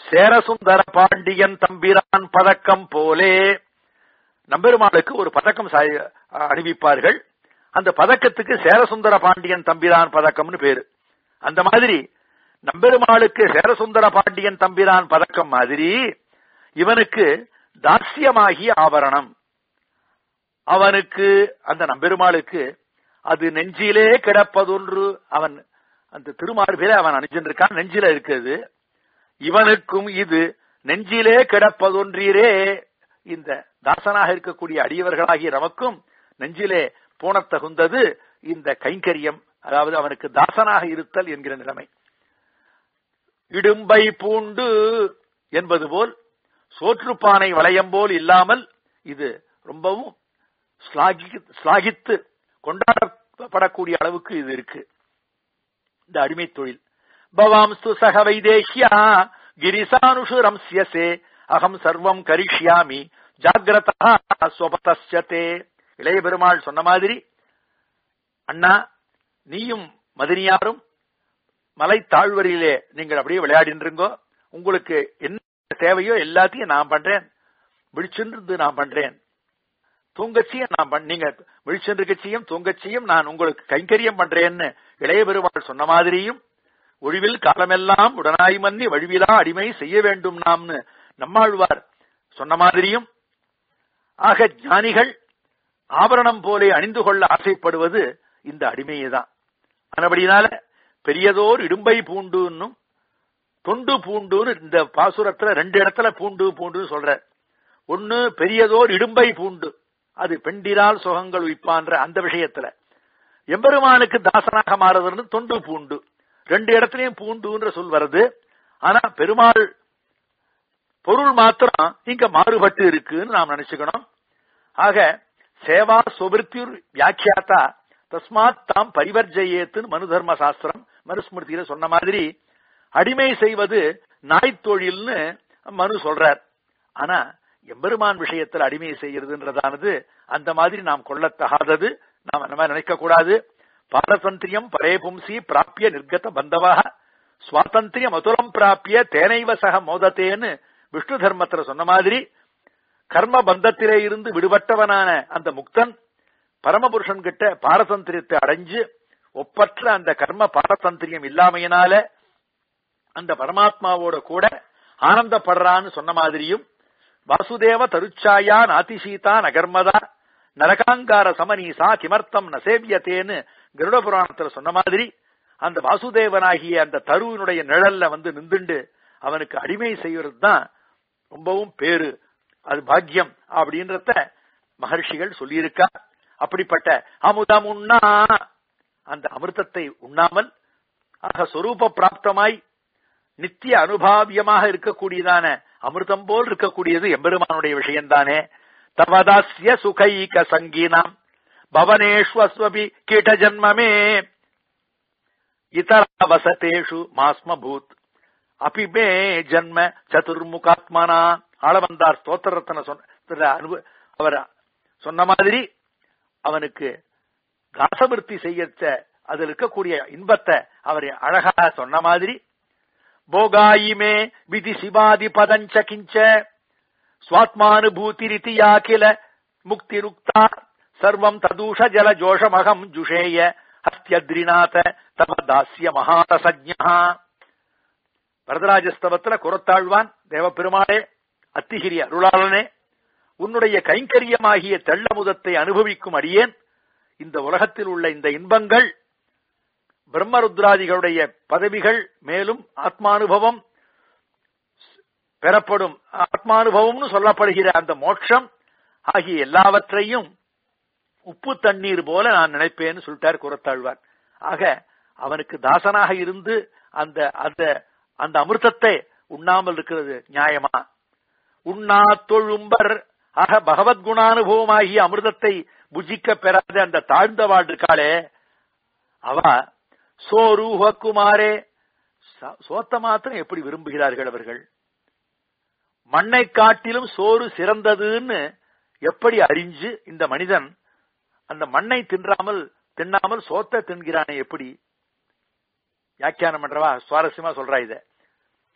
சேரசுந்தர பாண்டியன் தம்பிரான் பதக்கம் போலே நம்பெருமாளுக்கு ஒரு பதக்கம் சாய- அணிவிப்பார்கள் அந்த பதக்கத்துக்கு சேரசுந்தர பாண்டியன் தம்பிரான் பதக்கம்னு பேரு அந்த மாதிரி நம்பெருமாளுக்கு சேரசுந்தர பாண்டியன் தம்பிரான் பதக்கம் மாதிரி இவனுக்கு தாஸ்யமாகிய ஆபரணம் அவனுக்கு அந்த நம்பெருமாளுக்கு அது நெஞ்சிலே கிடப்பதொன்று அவன் அந்த திருமார்பிலே அவன் அணிஞ்சிருக்கான் நெஞ்சில இருக்குது இவனுக்கும் இது நெஞ்சிலே கிடப்பதொன்றீரே இந்த தாசனாக இருக்கக்கூடிய அடியவர்களாகிய நமக்கும் நெஞ்சிலே போனத்தகுந்தது இந்த கைங்கரியம் அதாவது அவனுக்கு தாசனாக இருத்தல் என்கிற நிலைமை இடும்பை பூண்டு என்பது போல் சோற்றுப்பானை வளையம் போல் இல்லாமல் இது ரொம்பவும் ஸ்லாகி- ஸ்லாகித்து கொண்டாடப்படக்கூடிய அளவுக்கு இது இருக்கு இந்த அடிமை தொழில் பவாம்ஸ்து சக வைதேஷ்யா கிரிசானுஷு ரம்சியசே அகம் சர்வம் கரிஷ்யாமி ஜாகிரதா ஸ்வபதஸ்யதே இளைய பெருமாள் சொன்ன மாதிரி அண்ணா நீயும் மதினியாரும் மலை தாழ்வரியிலே நீங்கள் அப்படியே விளையாடின்றிருங்கோ உங்களுக்கு என்ன தேவையோ எல்லாத்தையும் நான் பண்றேன் விழிச்சிருந்து நான் பண்றேன் தூங்கச்சியும் நான் பண்- நீங்க விழிச்சென்றுக்கச்சியும் தூங்கச்சியும் நான் உங்களுக்கு கைங்கரியம் பண்றேன்னு இளைய பெருமாள் சொன்ன மாதிரியும் ஒழிவில் காலமெல்லாம் உடனாய் மன்னி வழிவிலா அடிமை செய்ய வேண்டும் நாம்னு நம்மாழ்வார் சொன்ன மாதிரியும் ஆக ஞானிகள் ஆபரணம் போலே அணிந்து கொள்ள ஆசைப்படுவது இந்த அடிமையை தான் ஆனபடினால பெரியதோர் இடும்பை பூண்டுன்னும் தொண்டு பூண்டுன்னு இந்த பாசுரத்துல ரெண்டு இடத்துல பூண்டு பூண்டுன்னு சொல்ற ஒன்னு பெரியதோர் இடும்பை பூண்டு அது பெண்டிரால் சுகங்கள் உய்ப்பான்ற அந்த விஷயத்துல எம்பெருமானுக்கு தாசனாக மாறுதுன்னு தொண்டு பூண்டு ரெண்டு இடத்துலயும் பூண்டுன்ற சொல் வருது ஆனா பெருமாள் பொருள் மாத்திரம் இங்க மாறுபட்டு இருக்குன்னு நாம் நினைச்சுக்கணும் ஆக சேவா சுபிருத்தியுர் வியாக்கியாத்தா தஸ்மாத் தாம் பரிவர்ஜயேத்துன்னு மனு தர்ம சாஸ்திரம் மனுஸ்மிருதியில சொன்ன மாதிரி அடிமை செய்வது நாய் தொழில்னு மனு சொல்றார் ஆனா எம்பெருமான் விஷயத்தில் அடிமை செய்கிறதுன்றதானது அந்த மாதிரி நாம் கொள்ளத்தகாதது நாம் அந்த மாதிரி நினைக்க கூடாது பாரதந்திரியம் பரே பும்சி பிராப்பிய நிர்கத பந்தவா சுவாதந்திரியம் அதுலம் பிராப்பிய தேனைவ சக மோதத்தேன்னு விஷ்ணு தர்மத்துல சொன்ன மாதிரி கர்ம பந்தத்திலே இருந்து விடுபட்டவனான அந்த முக்தன் பரமபுருஷன் கிட்ட பாரதந்திரியத்தை அடைஞ்சு ஒப்பற்ற அந்த கர்ம பாரதந்திரியம் இல்லாமையினால அந்த பரமாத்மாவோட கூட ஆனந்தப்படுறான்னு சொன்ன மாதிரியும் வாசுதேவ தருச்சாயா நாதிசீதா நகர்மதா நரகாங்கார சமனீசா கிமர்த்தம் நசேவியத்தேன்னு கருட புராணத்துல சொன்ன மாதிரி அந்த வாசுதேவனாகிய அந்த தருவினுடைய நிழல்ல வந்து நின்றுண்டு அவனுக்கு அடிமை செய்வது தான் ரொம்பவும் பேரு அது பாக்கியம் அப்படின்றத மகர்ஷிகள் சொல்லியிருக்கா அப்படிப்பட்ட அமுதம் உண்ணா அந்த அமிர்தத்தை உண்ணாமல் ஆக சொரூப பிராப்தமாய் நித்திய அனுபாவியமாக இருக்கக்கூடியதான அமிர்தம் போல் இருக்கக்கூடியது எம்பெருமானுடைய விஷயம்தானே தவதாஸ்ய சுகைக சங்கீனாம் பவனேஷ்வஸ்வபி கீட்ட ஜன்மமே இதர வசதேஷு மாஸ்ம பூத் அபி மே ஜன்ம சதுர்முகாத்மனா ஆளவந்தார் ஸ்தோத்திரத்தன சொன்ன அனுப அவர் சொன்ன மாதிரி அவனுக்கு தாசபிருத்தி செய்யத்த அதில் இருக்கக்கூடிய இன்பத்தை அவர் அழகா சொன்ன மாதிரி போகாயிமே விதி சிவாதி பதஞ்ச கிஞ்ச ஸ்வாத்மானுபூதி யா கில முக்தி ருக்தா சர்வம் ததூஷ ஜல ஜோஷமகம் ஜுஷேய ஹஸ்தியத்ரிநாத தவ தாஸ்ய மகாரசஜா வரதராஜஸ்தவத்துல குரத்தாழ்வான் தேவப்பெருமாளே அத்திகிரி அருளாளனே உன்னுடைய கைங்கரியமாகிய தெள்ளமுதத்தை அனுபவிக்கும் அடியேன் இந்த உலகத்தில் உள்ள இந்த இன்பங்கள் பிரம்மருத்ராதிகளுடைய பதவிகள் மேலும் ஆத்மானுபவம் பெறப்படும் ஆத்மானுபவம்னு சொல்லப்படுகிற அந்த மோட்சம் ஆகிய எல்லாவற்றையும் உப்பு தண்ணீர் போல நான் நினைப்பேன்னு சொல்லிட்டார் குரத்தாழ்வார் ஆக அவனுக்கு தாசனாக இருந்து அந்த அந்த அந்த அமிர்தத்தை உண்ணாமல் இருக்கிறது நியாயமா உண்ணா தொழும்பர் ஆக பகவத்குணானுபவமாகிய அமிர்தத்தை புஜிக்க பெறாத அந்த தாழ்ந்த வாழ் இருக்காளே அவ சோரூஹ குமாரே சோத்த மாத்திரம் எப்படி விரும்புகிறார்கள் அவர்கள் மண்ணை காட்டிலும் சோறு சிறந்ததுன்னு எப்படி அறிஞ்சு இந்த மனிதன் அந்த மண்ணை தின்றாமல் தின்னாமல் சோத்த தின்கிறானே எப்படி வியாக்கியானம் பண்றவா சுவாரஸ்யமா சொல்றா இத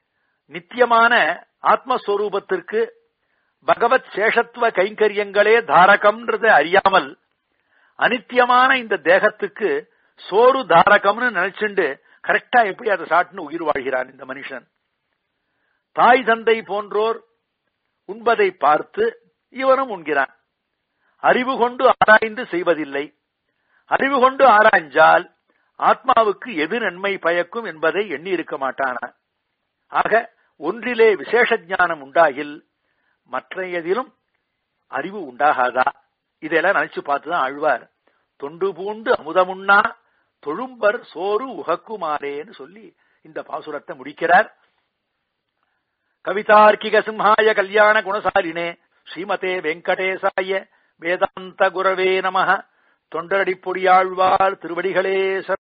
நித்தியமான ஆத்மஸ்வரூபத்திற்கு பகவத் சேஷத்துவ கைங்கரியங்களே தாரகம்ன்றத அறியாமல் அனித்தியமான இந்த தேகத்துக்கு சோறு தாரகம்னு நினைச்சுண்டு கரெக்டா எப்படி அதை சாட்டுன்னு உயிர் வாழ்கிறான் இந்த மனுஷன் தாய் தந்தை போன்றோர் உண்பதை பார்த்து இவனும் உண்கிறான் அறிவு கொண்டு ஆராய்ந்து செய்வதில்லை அறிவு கொண்டு ஆராய்ஞ்சால் ஆத்மாவுக்கு எது நன்மை பயக்கும் என்பதை எண்ணி இருக்க மாட்டானா ஆக ஒன்றிலே விசேஷ ஞானம் உண்டாகில் மற்ற எதிலும் அறிவு உண்டாகாதா இதெல்லாம் நினைச்சு பார்த்துதான் ஆழ்வார் தொண்டு பூண்டு அமுதமுண்ணா தொழும்பர் சோறு உகக்குமாறேன்னு சொல்லி இந்த பாசுரத்தை முடிக்கிறார் கவிதார்க்கிக சிம்ஹாய கல்யாண குணசாலினே ஸ்ரீமதே வெங்கடேசாய வேதாந்த குரவே நம தொண்டரடிப்பொடியாழ்வார் திருவடிகளே